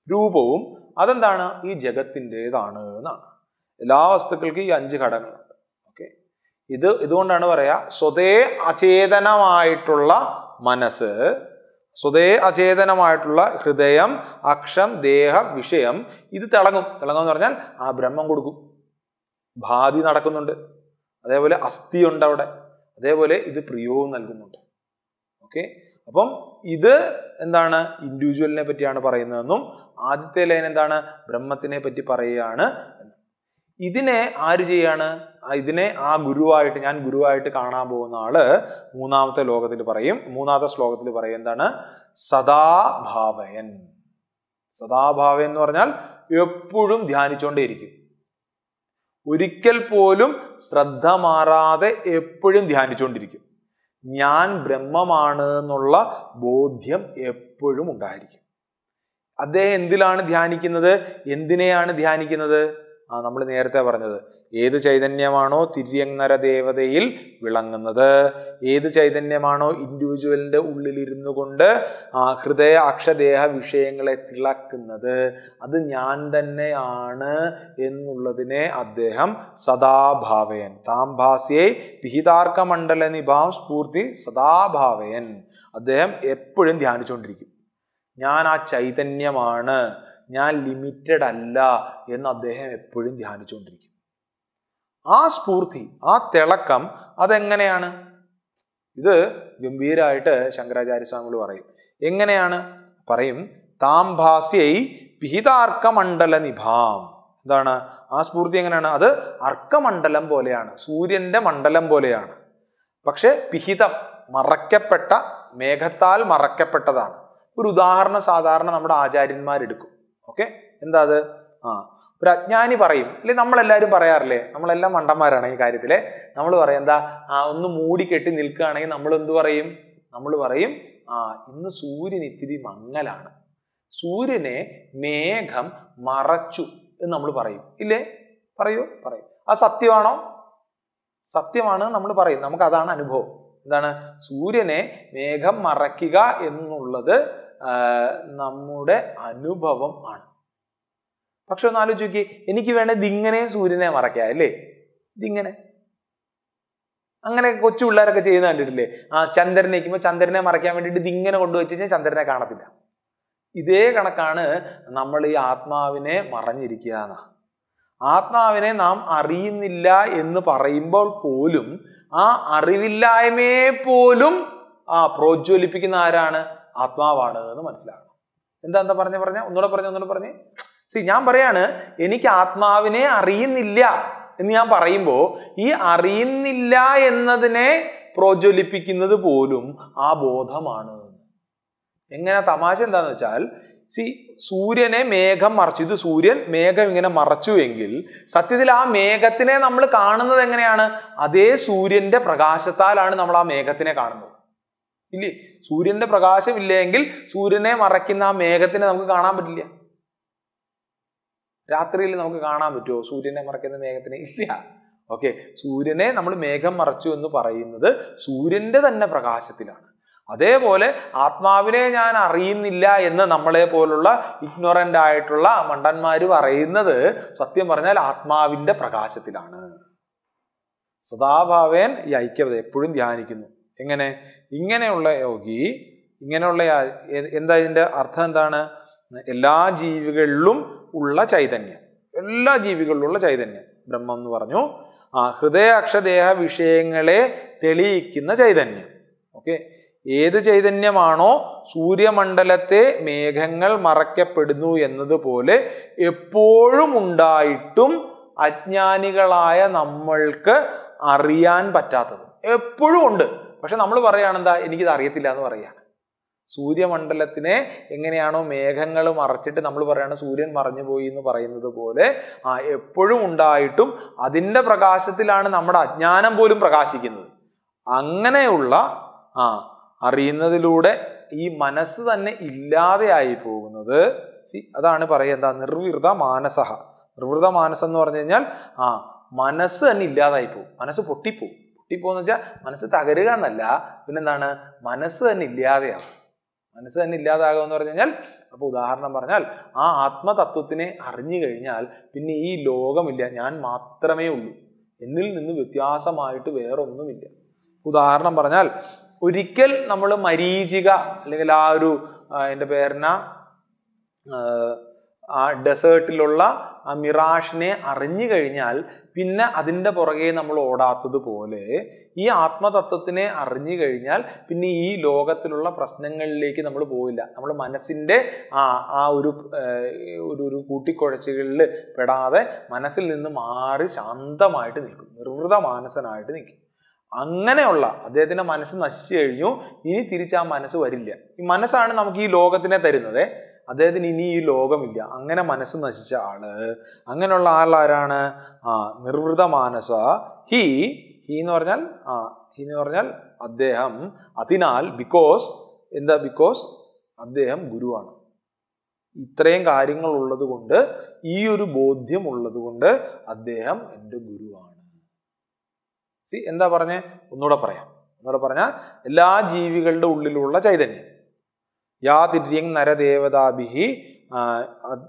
രൂപവും അതെന്താണ് ഈ ജഗത്തിൻ്റെതാണ് എന്നാണ് എല്ലാ വസ്തുക്കൾക്കും ഈ അഞ്ച് ഘടകങ്ങളുണ്ട് ഓക്കെ ഇത് ഇതുകൊണ്ടാണ് പറയാ സ്വതേ അചേതനമായിട്ടുള്ള മനസ്സ് സ്വതേ അചേതനമായിട്ടുള്ള ഹൃദയം അക്ഷം ദേഹ വിഷയം ഇത് തിളങ്ങും തിളങ്ങും എന്ന് പറഞ്ഞാൽ ആ ബ്രഹ്മം കൊടുക്കും ഭാതി നടക്കുന്നുണ്ട് അതേപോലെ അസ്ഥിയുണ്ട് അവിടെ അതേപോലെ ഇത് പ്രിയവും നൽകുന്നുണ്ട് ഓക്കെ അപ്പം ഇത് എന്താണ് ഇൻഡിവിജ്വലിനെ പറ്റിയാണ് പറയുന്നതെന്നും ആദ്യത്തെ ലൈൻ എന്താണ് ബ്രഹ്മത്തിനെ പറ്റി പറയുകയാണ് ഇതിനെ ആര് ചെയ്യാണ് ആ ഇതിനെ ആ ഗുരുവായിട്ട് ഞാൻ ഗുരുവായിട്ട് കാണാൻ പോകുന്ന ആള് മൂന്നാമത്തെ ലോകത്തിൽ പറയും മൂന്നാമത്തെ ശ്ലോകത്തിൽ പറയും എന്താണ് സദാഭാവയൻ സദാഭാവയൻ എന്ന് പറഞ്ഞാൽ എപ്പോഴും ധ്യാനിച്ചുകൊണ്ടേയിരിക്കും ഒരിക്കൽ പോലും ശ്രദ്ധ മാറാതെ എപ്പോഴും ധ്യാനിച്ചുകൊണ്ടിരിക്കും ഞാൻ ബ്രഹ്മമാണ് എന്നുള്ള ബോധ്യം എപ്പോഴും ഉണ്ടായിരിക്കും അദ്ദേഹം എന്തിലാണ് ധ്യാനിക്കുന്നത് എന്തിനെയാണ് ധ്യാനിക്കുന്നത് ആ നമ്മൾ നേരത്തെ പറഞ്ഞത് ഏത് ചൈതന്യമാണോ തിര്യങ്ങര ദേവതയിൽ വിളങ്ങുന്നത് ഏത് ചൈതന്യമാണോ ഇൻഡിവിജ്വലിന്റെ ഉള്ളിലിരുന്നു കൊണ്ട് ആ ഹൃദയ അക്ഷദേഹ വിഷയങ്ങളെ തിളക്കുന്നത് അത് ഞാൻ തന്നെയാണ് എന്നുള്ളതിനെ അദ്ദേഹം സദാഭാവയൻ താം ഭാസ്യേ പിഹിതാർക്ക മണ്ഡല നിഭാം സ്ഫൂർത്തി സദാഭാവയൻ അദ്ദേഹം എപ്പോഴും ധ്യാനിച്ചുകൊണ്ടിരിക്കും ഞാൻ ആ ചൈതന്യമാണ് ഞാൻ ലിമിറ്റഡ് അല്ല എന്ന് അദ്ദേഹം എപ്പോഴും ധ്യാനിച്ചുകൊണ്ടിരിക്കും ആ സ്ഫൂർത്തി ആ തിളക്കം അതെങ്ങനെയാണ് ഇത് ഗംഭീരമായിട്ട് ശങ്കരാചാര്യ സ്വാമികൾ പറയും എങ്ങനെയാണ് പറയും താം ഭാസ്യൈ പിഹിതാർക്കമണ്ഡല നിഭാം എന്താണ് ആ സ്ഫൂർത്തി എങ്ങനെയാണ് അത് അർക്കമണ്ഡലം പോലെയാണ് സൂര്യന്റെ മണ്ഡലം പോലെയാണ് പക്ഷെ പിഹിതം മറയ്ക്കപ്പെട്ട മേഘത്താൽ മറയ്ക്കപ്പെട്ടതാണ് ഒരു ഉദാഹരണം സാധാരണ നമ്മുടെ ആചാര്യന്മാരെടുക്കും ഓക്കെ എന്താ അത് ആ ഒരു അജ്ഞാനി പറയും അല്ലെ നമ്മളെല്ലാവരും പറയാറില്ലേ നമ്മളെല്ലാം മണ്ടന്മാരാണ് ഈ കാര്യത്തില് നമ്മൾ പറയും എന്താ ആ ഒന്ന് മൂടിക്കെട്ടി നിൽക്കുകയാണെങ്കിൽ നമ്മൾ എന്ത് പറയും നമ്മൾ പറയും ആ ഇന്ന് സൂര്യൻ ഇത്തിരി മങ്ങലാണ് സൂര്യനെ മേഘം മറച്ചു എന്ന് നമ്മൾ പറയും ഇല്ലേ പറയൂ പറയും ആ സത്യമാണോ സത്യമാണ് നമ്മൾ പറയും നമുക്ക് അതാണ് അനുഭവം എന്താണ് സൂര്യനെ മേഘം മറയ്ക്കുക എന്നുള്ളത് ആ, നമ്മുടെ അനുഭവം ആണ് പക്ഷെ ഒന്ന് ആലോചിച്ച് നോക്കി എനിക്ക് വേണേ ഇതിങ്ങനെ സൂര്യനെ മറയ്ക്കാം അല്ലേ ഇതിങ്ങനെ അങ്ങനെ കൊച്ചു പിള്ളേരൊക്കെ ചെയ്യുന്ന കണ്ടിട്ടില്ലേ ആ ചന്ദ്രനെ നിൽക്കുമ്പോൾ ചന്ദ്രനെ മറയ്ക്കാൻ വേണ്ടിയിട്ട് ഇതിങ്ങനെ കൊണ്ടുവച്ച് കഴിഞ്ഞാൽ ചന്ദ്രനെ കാണത്തില്ല ഇതേ കണക്കാണ് നമ്മൾ ഈ ആത്മാവിനെ മറഞ്ഞിരിക്കുക എന്നാ ആത്മാവിനെ നാം അറിയുന്നില്ല എന്ന് പറയുമ്പോൾ പോലും ആ അറിവില്ലായ്മയെ പോലും ആ പ്രോജ്വലിപ്പിക്കുന്ന ആരാണ് ആത്മാവാണ് എന്ന് മനസ്സിലാക്കണം എന്താ എന്താ പറഞ്ഞ പറഞ്ഞ ഒന്നുകൂടെ പറഞ്ഞ ഒന്നുകൂടെ പറഞ്ഞേ സി ഞാൻ പറയാണ് എനിക്ക് ആത്മാവിനെ അറിയുന്നില്ല എന്ന് ഞാൻ പറയുമ്പോൾ ഈ അറിയുന്നില്ല എന്നതിനെ പ്രോജ്വലിപ്പിക്കുന്നത് പോലും ആ ബോധമാണ് എങ്ങനെ തമാശ എന്താന്ന് വെച്ചാൽ സി സൂര്യനെ മേഘം മറച്ചു ഇത് സൂര്യൻ മേഘം ഇങ്ങനെ മറച്ചു എങ്കിൽ സത്യത്തിൽ ആ മേഘത്തിനെ നമ്മൾ കാണുന്നത് എങ്ങനെയാണ് അതേ സൂര്യന്റെ പ്രകാശത്താലാണ് നമ്മൾ ആ മേഘത്തിനെ കാണുന്നത് ഇല്ലേ സൂര്യന്റെ പ്രകാശം ഇല്ലെങ്കിൽ സൂര്യനെ മറയ്ക്കുന്ന ആ മേഘത്തിനെ നമുക്ക് കാണാൻ പറ്റില്ല രാത്രിയിൽ നമുക്ക് കാണാൻ പറ്റുമോ സൂര്യനെ മറയ്ക്കുന്ന മേഘത്തിനെ ഇല്ല ഓക്കെ സൂര്യനെ നമ്മൾ മേഘം മറച്ചു എന്ന് പറയുന്നത് സൂര്യന്റെ തന്നെ പ്രകാശത്തിലാണ് അതേപോലെ ആത്മാവിനെ ഞാൻ അറിയുന്നില്ല എന്ന് നമ്മളെ പോലുള്ള ഇഗ്നോറൻ്റ് ആയിട്ടുള്ള മണ്ടന്മാര് പറയുന്നത് സത്യം പറഞ്ഞാൽ ആത്മാവിന്റെ പ്രകാശത്തിലാണ് സദാഭാവേൻ ഈ ഐക്യത എപ്പോഴും ധ്യാനിക്കുന്നു എങ്ങനെ ഇങ്ങനെയുള്ള യോഗി ഇങ്ങനെയുള്ള ആ- എ- എന്താ ഇതിന്റെ അർത്ഥം എന്താണ് എല്ലാ ജീവികളിലും ഉള്ള ചൈതന്യം എല്ലാ ജീവികളിലുള്ള ചൈതന്യം ബ്രഹ്മം എന്ന് പറഞ്ഞു ആ ഹൃദയ അക്ഷദേഹ വിഷയങ്ങളെ തെളിയിക്കുന്ന ചൈതന്യം ഓക്കെ ഏത് ചൈതന്യമാണോ സൂര്യമണ്ഡലത്തെ മേഘങ്ങൾ മറയ്ക്കപ്പെടുന്നു എന്നതുപോലെ എപ്പോഴും ഉണ്ടായിട്ടും അജ്ഞാനികളായ നമ്മൾക്ക് അറിയാൻ പറ്റാത്തത് എപ്പോഴും ഉണ്ട് പക്ഷെ നമ്മൾ പറയുകയാണ് എന്താ എനിക്കിത് അറിയത്തില്ല എന്ന് പറയാണ് സൂര്യമണ്ഡലത്തിനെ എങ്ങനെയാണോ മേഘങ്ങൾ മറച്ചിട്ട് നമ്മൾ പറയാണ് സൂര്യൻ മറഞ്ഞു പോയി എന്ന് പറയുന്നത് പോലെ ആ എപ്പോഴും ഉണ്ടായിട്ടും അതിൻ്റെ പ്രകാശത്തിലാണ് നമ്മുടെ അജ്ഞാനം പോലും പ്രകാശിക്കുന്നത് അങ്ങനെയുള്ള ആ അറിയുന്നതിലൂടെ ഈ മനസ്സ് തന്നെ ഇല്ലാതെയായി പോകുന്നത് സി അതാണ് പറയുക എന്താ നിർവൃത മാനസഹ നിർവൃത മനസ്സ് എന്ന് പറഞ്ഞു കഴിഞ്ഞാൽ ആ മനസ്സ് തന്നെ ഇല്ലാതായി പോകും മനസ്സ് പൊട്ടിപ്പോവും പൊട്ടിപ്പോന്ന് വെച്ചാൽ മനസ്സ് തകരുക എന്നല്ല പിന്നെന്താണ് മനസ്സ് തന്നെ ഇല്ലാതെയാവും മനസ്സ് തന്നെ ഇല്ലാതാകുക എന്ന് പറഞ്ഞു കഴിഞ്ഞാൽ അപ്പോൾ ഉദാഹരണം പറഞ്ഞാൽ ആ ആത്മതത്വത്തിനെ അറിഞ്ഞു കഴിഞ്ഞാൽ പിന്നെ ഈ ലോകമില്ല ഞാൻ മാത്രമേ ഉള്ളൂ എന്നിൽ നിന്ന് വ്യത്യാസമായിട്ട് വേറൊന്നുമില്ല ഉദാഹരണം പറഞ്ഞാൽ ഒരിക്കൽ നമ്മൾ മരീചിക അല്ലെങ്കിൽ ആ ഒരു ആ, എൻ്റെ പേരന ആ ഡെസേർട്ടിലുള്ള ആ മിറാഷിനെ അറിഞ്ഞു കഴിഞ്ഞാൽ പിന്നെ അതിൻ്റെ പുറകെ നമ്മൾ ഓടാത്തത് പോലെ ഈ ആത്മതത്വത്തിനെ അറിഞ്ഞു കഴിഞ്ഞാൽ പിന്നെ ഈ ലോകത്തിലുള്ള പ്രശ്നങ്ങളിലേക്ക് നമ്മൾ പോവില്ല നമ്മൾ മനസ്സിൻ്റെ ആ ആ ഒരു ഏർ, ഒരു ഒരു കൂട്ടിക്കുഴച്ചുകളിൽ പെടാതെ മനസ്സിൽ നിന്ന് മാറി ശാന്തമായിട്ട് നിൽക്കും നിർവൃത മാനസനായിട്ട് നിൽക്കും അങ്ങനെയുള്ള അദ്ദേഹത്തിന്റെ മനസ്സ് നശിച്ചു കഴിഞ്ഞു ഇനി തിരിച്ച് ആ മനസ്സ് വരില്ല ഈ മനസ്സാണ് നമുക്ക് ഈ ലോകത്തിനെ തരുന്നത് അദ്ദേഹത്തിന് ഇനി ഈ ലോകമില്ല അങ്ങനെ മനസ്സ് നശിച്ച ആള് അങ്ങനെയുള്ള ആൾ ആരാണ് ആ നിർവൃത മാനസ ഹി ഹി എന്ന് പറഞ്ഞാൽ ആ ഹി എന്ന് പറഞ്ഞാൽ അദ്ദേഹം അതിനാൽ ബിക്കോസ് എന്താ ബിക്കോസ് അദ്ദേഹം ഗുരുവാണ് ഇത്രയും കാര്യങ്ങൾ ഉള്ളത് കൊണ്ട് ഈ ഒരു ബോധ്യം ഉള്ളത് കൊണ്ട് അദ്ദേഹം എൻ്റെ ഗുരുവാണ് സി എന്താ പറഞ്ഞേ ഒന്നുകൂടെ പറയാം ഒന്നുകൂടെ പറഞ്ഞാൽ എല്ലാ ജീവികളുടെ ഉള്ളിലുള്ള ചൈതന്യം യാതിര്യങ് നരദേവതാഭിഹി ആ, അത്-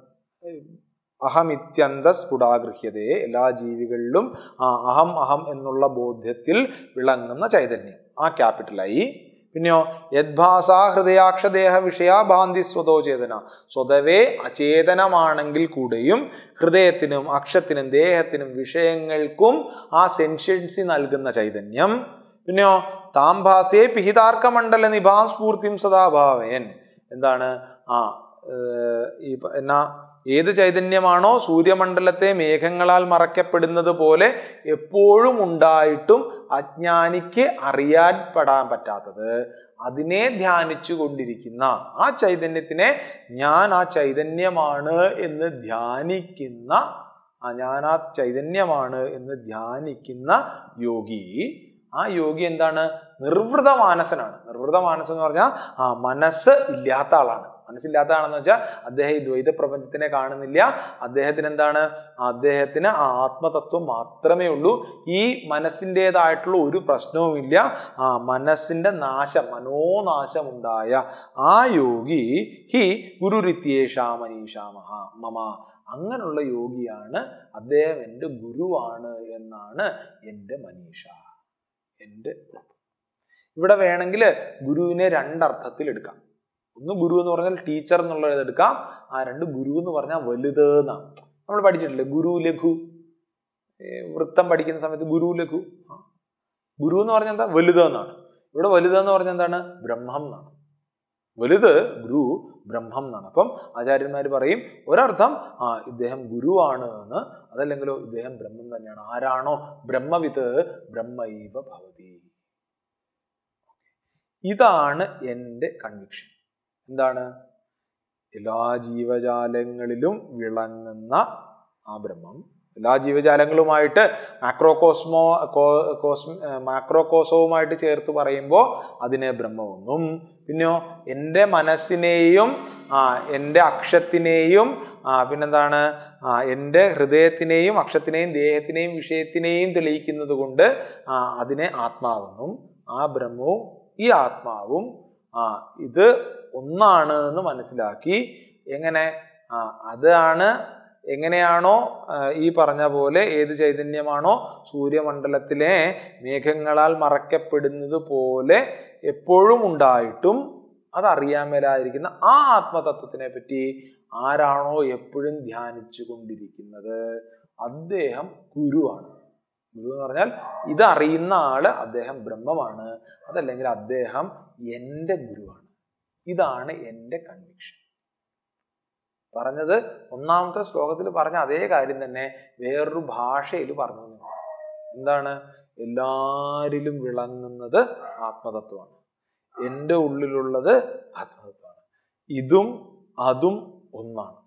അഹമിത്യന്ത സ്ഫുടാഗൃഹ്യതയെ എല്ലാ ജീവികളിലും ആ അഹം അഹം എന്നുള്ള ബോധ്യത്തിൽ വിളങ്ങുന്ന ചൈതന്യം ആ ക്യാപിറ്റലായി പിന്നെയോ യദ്ഭാസ ഹൃദയാക്ഷദേഹ വിഷയ ഭാന്തി സ്വതോ ചേതന സ്വതവേ അചേതനമാണെങ്കിൽ കൂടെയും ഹൃദയത്തിനും അക്ഷത്തിനും ദേഹത്തിനും വിഷയങ്ങൾക്കും ആ സെൻഷ്യൻസി നൽകുന്ന ചൈതന്യം പിന്നെയോ താംഭാസേ പിഹിതാർക്കമണ്ഡല നിഭാം സ്ഫൂർത്തിം സദാഭാവേൻ എന്താണ് ആ ഏർ, ഈ പ- എന്നാ ഏത് ചൈതന്യമാണോ സൂര്യമണ്ഡലത്തെ മേഘങ്ങളാൽ മറയ്ക്കപ്പെടുന്നത് പോലെ എപ്പോഴും ഉണ്ടായിട്ടും അജ്ഞാനിക്ക് അറിയാൻ പെടാൻ പറ്റാത്തത് അതിനെ ധ്യാനിച്ചു കൊണ്ടിരിക്കുന്ന ആ ചൈതന്യത്തിനെ ഞാൻ ആ ചൈതന്യമാണ് എന്ന് ധ്യാനിക്കുന്ന ആ ഞാൻ ആ ചൈതന്യമാണ് എന്ന് ധ്യാനിക്കുന്ന യോഗി ആ യോഗി എന്താണ് നിർവൃത മാനസനാണ് നിർവൃത മാനസം എന്ന് പറഞ്ഞാൽ ആ മനസ്സ് ഇല്ലാത്ത ആളാണ് മനസ്സില്ലാത്ത ആളെന്ന് വെച്ചാൽ അദ്ദേഹം ഈ ദ്വൈത പ്രപഞ്ചത്തിനെ കാണുന്നില്ല അദ്ദേഹത്തിന് എന്താണ് അദ്ദേഹത്തിന് ആ ആത്മതത്വം മാത്രമേ ഉള്ളൂ ഈ മനസ്സിൻ്റെതായിട്ടുള്ള ഒരു പ്രശ്നവുമില്ല ആ മനസ്സിന്റെ നാശം മനോനാശം ഉണ്ടായ ആ യോഗി ഹി ഗുരുരിത്യേഷാ മനീഷാ മഹാ മമ അങ്ങനെയുള്ള യോഗിയാണ് അദ്ദേഹം എൻ്റെ ഗുരുവാണ് എന്നാണ് എൻ്റെ മനീഷ എൻ്റെ ഉറപ്പ് ഇവിടെ വേണമെങ്കിൽ ഗുരുവിനെ രണ്ടർത്ഥത്തിൽ എടുക്കാം ഒന്ന് ഗുരു എന്ന് പറഞ്ഞാൽ ടീച്ചർ എന്നുള്ളത് എടുക്കാം ആ രണ്ട് ഗുരു എന്ന് പറഞ്ഞാൽ വലുത് എന്നാണ് നമ്മൾ പഠിച്ചിട്ടില്ലേ ഗുരു ലഘു ഏ, വൃത്തം പഠിക്കുന്ന സമയത്ത് ഗുരു ലഘു ആ. ഗുരു എന്ന് പറഞ്ഞാൽ എന്താ വലുത് എന്നാണ് ഇവിടെ വലുത് എന്ന് പറഞ്ഞാൽ എന്താണ് ബ്രഹ്മം എന്നാണ് വലുത് ഗുരു ബ്രഹ്മം എന്നാണ് അപ്പം ആചാര്യന്മാർ പറയും ഒരർത്ഥം ആ ഇദ്ദേഹം ഗുരുവാണ് എന്ന് അതല്ലെങ്കിലോ ഇദ്ദേഹം ബ്രഹ്മം തന്നെയാണ് ആരാണോ ബ്രഹ്മവിത്ത് ബ്രഹ്മൈവ ഭവതി ഇതാണ് എൻ്റെ കൺവിക്ഷൻ എന്താണ് എല്ലാ ജീവജാലങ്ങളിലും വിളങ്ങുന്ന ആ ബ്രഹ്മം എല്ലാ ജീവജാലങ്ങളുമായിട്ട് മാക്രോകോസ്മോ കോ- കോസ് മാക്രോകോസവുമായിട്ട് ചേർത്ത് പറയുമ്പോൾ അതിനെ ബ്രഹ്മമെന്നും പിന്നെയോ എൻ്റെ മനസ്സിനെയും ആ എൻ്റെ അക്ഷത്തിനെയും ആ പിന്നെന്താണ് ആ എൻ്റെ ഹൃദയത്തിനെയും അക്ഷത്തിനെയും ദേഹത്തിനെയും വിഷയത്തിനെയും തെളിയിക്കുന്നത് കൊണ്ട് ആ അതിനെ ആത്മാവെന്നും ആ ബ്രഹ്മവും ഈ ആത്മാവും ആ ഇത് ഒന്നാണ് എന്ന് മനസ്സിലാക്കി എങ്ങനെ ആ അതാണ് എങ്ങനെയാണോ ആ, ഈ പറഞ്ഞ പോലെ ഏത് ചൈതന്യമാണോ സൂര്യമണ്ഡലത്തിലെ മേഘങ്ങളാൽ മറയ്ക്കപ്പെടുന്നത് പോലെ എപ്പോഴും ഉണ്ടായിട്ടും അതറിയാൻ മേലായിരിക്കുന്ന ആ ആത്മതത്വത്തിനെ പറ്റി ആരാണോ എപ്പോഴും ധ്യാനിച്ചു കൊണ്ടിരിക്കുന്നത് അദ്ദേഹം ഗുരുവാണ് ഗുരു എന്ന് പറഞ്ഞാൽ ഇത് അറിയുന്ന ആള് അദ്ദേഹം ബ്രഹ്മമാണ് അതല്ലെങ്കിൽ അദ്ദേഹം എൻ്റെ ഗുരുവാണ് ഇതാണ് എൻ്റെ കൺവിക്ഷൻ പറഞ്ഞത് ഒന്നാമത്തെ ശ്ലോകത്തിൽ പറഞ്ഞ അതേ കാര്യം തന്നെ വേറൊരു ഭാഷയിൽ പറഞ്ഞു എന്നേ ഉള്ളൂ. എന്താണ് എല്ലാരിലും വിളങ്ങുന്നത് ആത്മതത്വമാണ് എൻ്റെ ഉള്ളിലുള്ളത് ആത്മതത്വമാണ് ഇതും അതും ഒന്നാണ്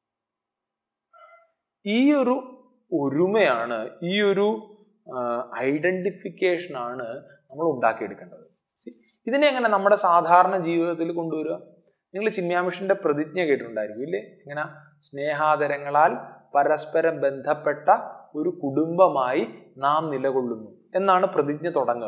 ഈ ഒരു ഒരുമയാണ് ഈ ഒരു ഐഡന്റിഫിക്കേഷൻ ആണ് നമ്മൾ ഉണ്ടാക്കിയെടുക്കേണ്ടത് See, ഇതിനെ എങ്ങനെ നമ്മുടെ സാധാരണ ജീവിതത്തിൽ കൊണ്ടുവരിക നിങ്ങൾ ചിന്യാമിഷന്റെ പ്രതിജ്ഞ കേട്ടിട്ടുണ്ടായിരിക്കും ഇല്ലേ എങ്ങനെ സ്നേഹാദരങ്ങളാൽ പരസ്പരം ബന്ധപ്പെട്ട ഒരു കുടുംബമായി നാം നിലകൊള്ളുന്നു എന്നാണ് പ്രതിജ്ഞ തുടങ്ങുക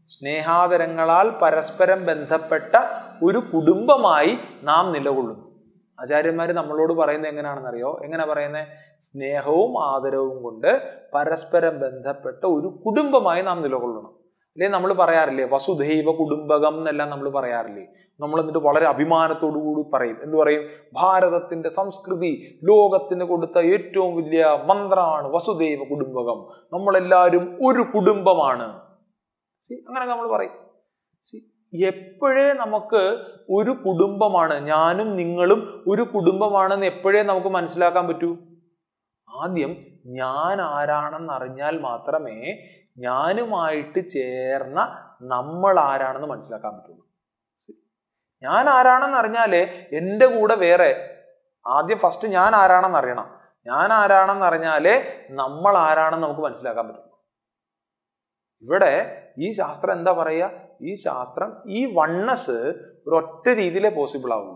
സ്നേഹാദരങ്ങളാൽ പരസ്പരം ബന്ധപ്പെട്ട ഒരു കുടുംബമായി നാം നിലകൊള്ളുന്നു ആചാര്യന്മാർ നമ്മളോട് പറയുന്നത് എങ്ങനെയാണെന്നറിയോ എങ്ങനെ പറയുന്നത് സ്നേഹവും ആദരവും കൊണ്ട് പരസ്പരം ബന്ധപ്പെട്ട ഒരു കുടുംബമായി നാം നിലകൊള്ളണം അല്ലേ നമ്മൾ പറയാറില്ലേ വസുധൈവ കുടുംബകം എന്നെല്ലാം നമ്മൾ പറയാറില്ലേ നമ്മൾ എന്നിട്ട് വളരെ അഭിമാനത്തോടു കൂടി പറയും എന്ത് പറയും ഭാരതത്തിന്റെ സംസ്കൃതി ലോകത്തിന് കൊടുത്ത ഏറ്റവും വലിയ മന്ത്രമാണ് വസുദൈവ കുടുംബകം നമ്മളെല്ലാവരും ഒരു കുടുംബമാണ് See, അങ്ങനെ നമ്മൾ പറയും See, എപ്പോഴേ നമുക്ക് ഒരു കുടുംബമാണ് ഞാനും നിങ്ങളും ഒരു കുടുംബമാണെന്ന് എപ്പോഴേ നമുക്ക് മനസ്സിലാക്കാൻ പറ്റൂ ആദ്യം ഞാൻ ആരാണെന്ന് അറിഞ്ഞാൽ മാത്രമേ ഞാനുമായിട്ട് ചേർന്ന നമ്മൾ ആരാണെന്ന് മനസ്സിലാക്കാൻ പറ്റുള്ളൂ ഞാൻ ആരാണെന്ന് അറിഞ്ഞാലേ എൻ്റെ കൂടെ വേറെ ആദ്യം ഫസ്റ്റ് ഞാൻ ആരാണെന്ന് അറിയണം ഞാൻ ആരാണെന്ന് അറിഞ്ഞാലേ നമ്മൾ ആരാണെന്ന് നമുക്ക് മനസ്സിലാക്കാൻ പറ്റുള്ളൂ ഇവിടെ ഈ ശാസ്ത്രം എന്താ പറയുക ഈ ശാസ്ത്രം ഈ വണ്ണസ് ഒരൊറ്റ രീതിയിലേ പോസിബിൾ ആവുള്ളൂ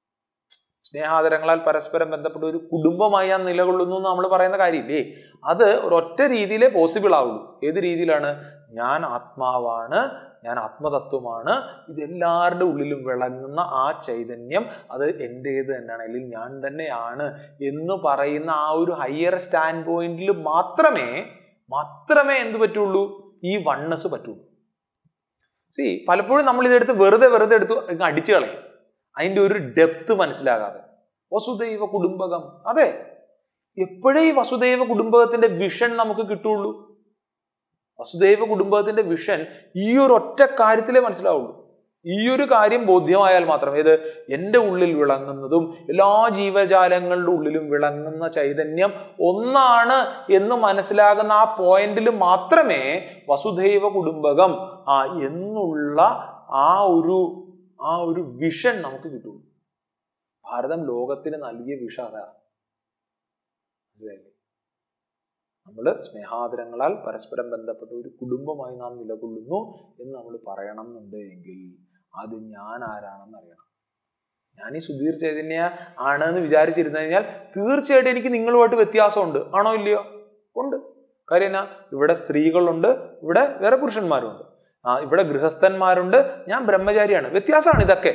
സ്നേഹാദരങ്ങളാൽ പരസ്പരം ബന്ധപ്പെട്ട ഒരു കുടുംബമായി ഞാൻ നിലകൊള്ളുന്നു എന്ന് നമ്മൾ പറയുന്ന കാര്യമില്ലേ അത് ഒരൊറ്റ രീതിയിലേ പോസിബിൾ ആവുള്ളൂ ഏത് രീതിയിലാണ് ഞാൻ ആത്മാവാണ് ഞാൻ ആത്മതത്വമാണ് ഇതെല്ലാവരുടെ ഉള്ളിലും വിളങ്ങുന്ന ആ ചൈതന്യം അത് എൻ്റേത് തന്നെയാണ് അല്ലെങ്കിൽ ഞാൻ തന്നെയാണ് എന്ന് പറയുന്ന ആ ഒരു ഹയർ സ്റ്റാൻഡ് പോയിന്റിൽ മാത്രമേ മാത്രമേ എന്ത് പറ്റുള്ളൂ ഈ വണ്ണസ് പറ്റുള്ളൂ സി പലപ്പോഴും നമ്മൾ ഇതെടുത്ത് വെറുതെ വെറുതെ എടുത്ത് അങ്ങ് അടിച്ചു കളയും അതിൻ്റെ ഒരു ഡെപ്ത് മനസ്സിലാകാതെ വസുദൈവ കുടുംബകം അതെ എപ്പോഴേ ഈ വസുദൈവ കുടുംബകത്തിന്റെ വിഷൻ നമുക്ക് കിട്ടുള്ളൂ വസുദൈവ കുടുംബത്തിന്റെ വിഷൻ ഈ ഒരു ഒറ്റ കാര്യത്തിലേ മനസ്സിലാവുള്ളൂ ഈ ഒരു കാര്യം ബോധ്യമായാൽ മാത്രം ഏത് എൻ്റെ ഉള്ളിൽ വിളങ്ങുന്നതും എല്ലാ ജീവജാലങ്ങളുടെ ഉള്ളിലും വിളങ്ങുന്ന ചൈതന്യം ഒന്നാണ് എന്ന് മനസ്സിലാകുന്ന ആ പോയിന്റിൽ മാത്രമേ വസുദൈവ കുടുംബകം ആ എന്നുള്ള ആ ഒരു ആ ഒരു വിഷൻ നമുക്ക് കിട്ടുള്ളൂ ഭാരതം ലോകത്തിന് നൽകിയ വിഷ അതാ മനസ്സിലായില്ലേ നമ്മൾ സ്നേഹാദരങ്ങളാൽ പരസ്പരം ബന്ധപ്പെട്ട ഒരു കുടുംബമായി നാം നിലകൊള്ളുന്നു എന്ന് നമ്മൾ പറയണം എന്നുണ്ട് എങ്കിൽ അത് ഞാൻ ആരാണെന്ന് അറിയണം ഞാൻ ഈ സുധീർ ചൈതന്യ ആണ് എന്ന് വിചാരിച്ചിരുന്നു കഴിഞ്ഞാൽ തീർച്ചയായിട്ടും എനിക്ക് നിങ്ങളുമായിട്ട് വ്യത്യാസമുണ്ട് ആണോ ഇല്ലയോ ഉണ്ട് കാര്യം എന്നാ ഇവിടെ സ്ത്രീകളുണ്ട് ഇവിടെ വേറെ പുരുഷന്മാരുണ്ട് ആ ഇവിടെ ഗൃഹസ്ഥന്മാരുണ്ട് ഞാൻ ബ്രഹ്മചാരിയാണ് വ്യത്യാസമാണ് ഇതൊക്കെ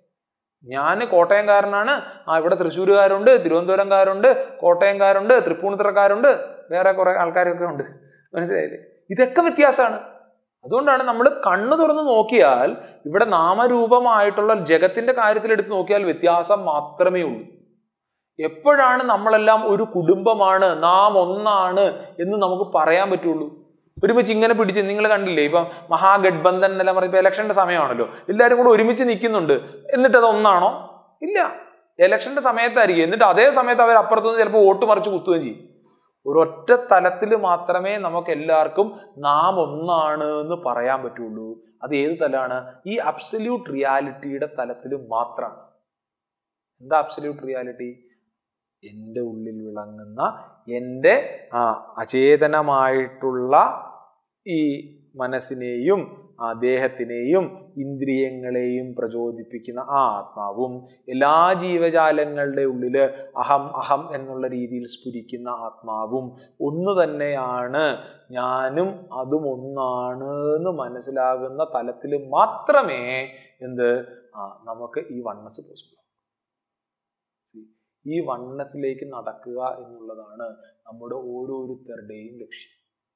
ഞാൻ കോട്ടയംകാരനാണ് ആ ഇവിടെ തൃശ്ശൂരുകാരുണ്ട് തിരുവനന്തപുരംകാരുണ്ട് കോട്ടയംകാരുണ്ട് തൃപ്പൂണിത്തുറക്കാരുണ്ട് വേറെ കുറെ ആൾക്കാരൊക്കെ ഉണ്ട് മനസ്സിലായില്ലേ ഇതൊക്കെ വ്യത്യാസമാണ് അതുകൊണ്ടാണ് നമ്മൾ കണ്ണു തുറന്ന് നോക്കിയാൽ ഇവിടെ നാമരൂപമായിട്ടുള്ള ജഗത്തിന്റെ കാര്യത്തിൽ എടുത്ത് നോക്കിയാൽ വ്യത്യാസം മാത്രമേ ഉള്ളൂ എപ്പോഴാണ് നമ്മളെല്ലാം ഒരു കുടുംബമാണ് നാം ഒന്നാണ് എന്ന് നമുക്ക് പറയാൻ പറ്റുള്ളൂ ഒരുമിച്ച് ഇങ്ങനെ പിടിച്ച് നിങ്ങൾ കണ്ടില്ലേ ഇപ്പം മഹാഗഡ്ബന്ധൻ എന്നെല്ലാം പറയുമ്പോൾ ഇലക്ഷന്റെ സമയമാണല്ലോ എല്ലാവരും കൂടെ ഒരുമിച്ച് നിൽക്കുന്നുണ്ട് എന്നിട്ട് അത് ഒന്നാണോ ഇല്ല ഇലക്ഷന്റെ സമയത്തായിരിക്കും എന്നിട്ട് അതേ സമയത്ത് അവർ അപ്പുറത്തുനിന്ന് ചിലപ്പോൾ വോട്ട് മറിച്ച് കുത്തുകയും ചെയ്യും ഒരൊറ്റ തലത്തിൽ മാത്രമേ നമുക്ക് എല്ലാവർക്കും നാം ഒന്നാണ് എന്ന് പറയാൻ പറ്റുള്ളൂ അത് ഏത് തലമാണ് ഈ അബ്സല്യൂട്ട് റിയാലിറ്റിയുടെ തലത്തിൽ മാത്രമാണ് എന്താ അബ്സല്യൂട്ട് റിയാലിറ്റി എൻ്റെ ഉള്ളിൽ വിളങ്ങുന്ന എൻ്റെ ആ അചേതനമായിട്ടുള്ള ഈ മനസ്സിനെയും ആ ദേഹത്തിനെയും ഇന്ദ്രിയങ്ങളെയും പ്രചോദിപ്പിക്കുന്ന ആ ആത്മാവും എല്ലാ ജീവജാലങ്ങളുടെ ഉള്ളിൽ അഹം അഹം എന്നുള്ള രീതിയിൽ സ്ഫുരിക്കുന്ന ആത്മാവും ഒന്ന് തന്നെയാണ് ഞാനും അതും ഒന്നാണ് എന്ന് മനസ്സിലാകുന്ന തലത്തിൽ മാത്രമേ എന്ത് ആ നമുക്ക് ഈ വണ്ണസ് പോസിബിൾ ഈ വണ്ണസിലേക്ക് നടക്കുക എന്നുള്ളതാണ് നമ്മുടെ ഓരോരുത്തരുടെയും ലക്ഷ്യം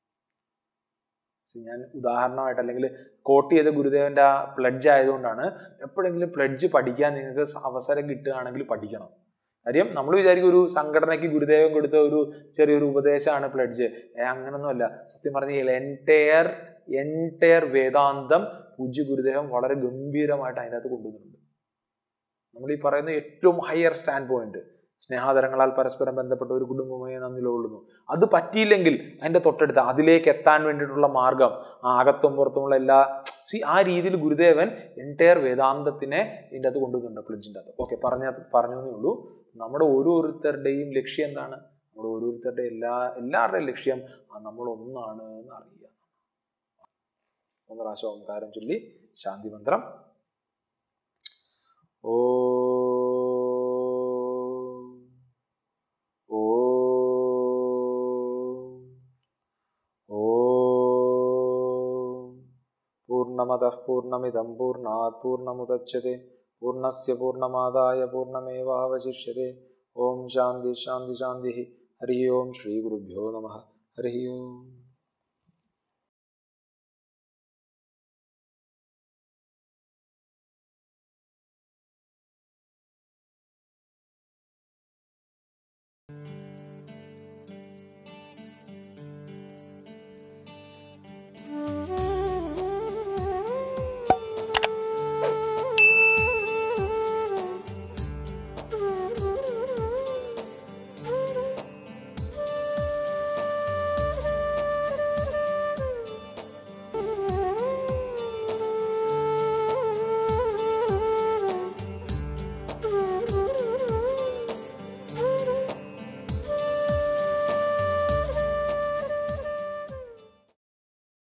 ഞാൻ ഉദാഹരണമായിട്ട് അല്ലെങ്കിൽ കോട്ട് ചെയ്ത ഗുരുദേവന്റെ ആ പ്ലഡ്ജ് ആയതുകൊണ്ടാണ് എപ്പോഴെങ്കിലും പ്ലഡ്ജ് പഠിക്കാൻ നിങ്ങൾക്ക് അവസരം കിട്ടുകയാണെങ്കിൽ പഠിക്കണം കാര്യം നമ്മൾ വിചാരിക്കും ഒരു സംഘടനയ്ക്ക് ഗുരുദേവൻ കൊടുത്ത ഒരു ചെറിയൊരു ഉപദേശമാണ് പ്ലഡ്ജ് അങ്ങനൊന്നുമല്ല സത്യം പറഞ്ഞാൽ എൻറ്റയർ എൻറ്റയർ വേദാന്തം പൂജ്യ ഗുരുദേവൻ വളരെ ഗംഭീരമായിട്ട് അതിനകത്ത് കൊണ്ടുവന്നിട്ടുണ്ട് നമ്മൾ ഈ പറയുന്ന ഏറ്റവും ഹയർ സ്റ്റാൻഡ് പോയിന്റ് സ്നേഹാദരങ്ങളാൽ പരസ്പരം ബന്ധപ്പെട്ട ഒരു കുടുംബമായി നാം നിലകൊള്ളുന്നു അത് പറ്റിയില്ലെങ്കിൽ അതിൻ്റെ തൊട്ടടുത്ത് അതിലേക്ക് എത്താൻ വേണ്ടിയിട്ടുള്ള മാർഗം ആ അകത്തും പുറത്തുമുള്ള എല്ലാ സി ആ രീതിയിൽ ഗുരുദേവൻ എൻറ്റയർ വേദാന്തത്തിനെ ഇതിൻ്റെ അകത്ത് കൊണ്ടുവന്നിട്ടുണ്ട് പ്ലിഡ്ജിൻ്റെ അകത്ത് ഓക്കെ പറഞ്ഞ പറഞ്ഞു എന്നേ ഉള്ളൂ നമ്മുടെ ഓരോരുത്തരുടെയും ലക്ഷ്യം എന്താണ് നമ്മുടെ ഓരോരുത്തരുടെ എല്ലാ എല്ലാവരുടെയും ലക്ഷ്യം നമ്മൾ ഒന്നാണ് എന്ന് അറിയുക ഒന്ന് പ്രാവശ്യം ഓംകാരം ചൊല്ലി ശാന്തി മന്ത്രം ഓ പൂർണ്ണമതഃ പൂർണ്ണമിദം പൂർണ്ണാത് പൂർണ്ണമുദച്യത്തെ പൂർണ്ണസ്യ പൂർണ്ണമാദായ പൂർണ്ണമേവാവശിഷ്യത്തെ ഓം ശാന്തി ശാന്തി ശാന്തി ഹരി ഓം ശ്രീ ഗുരുഭ്യോ നമ ഹരി ഓം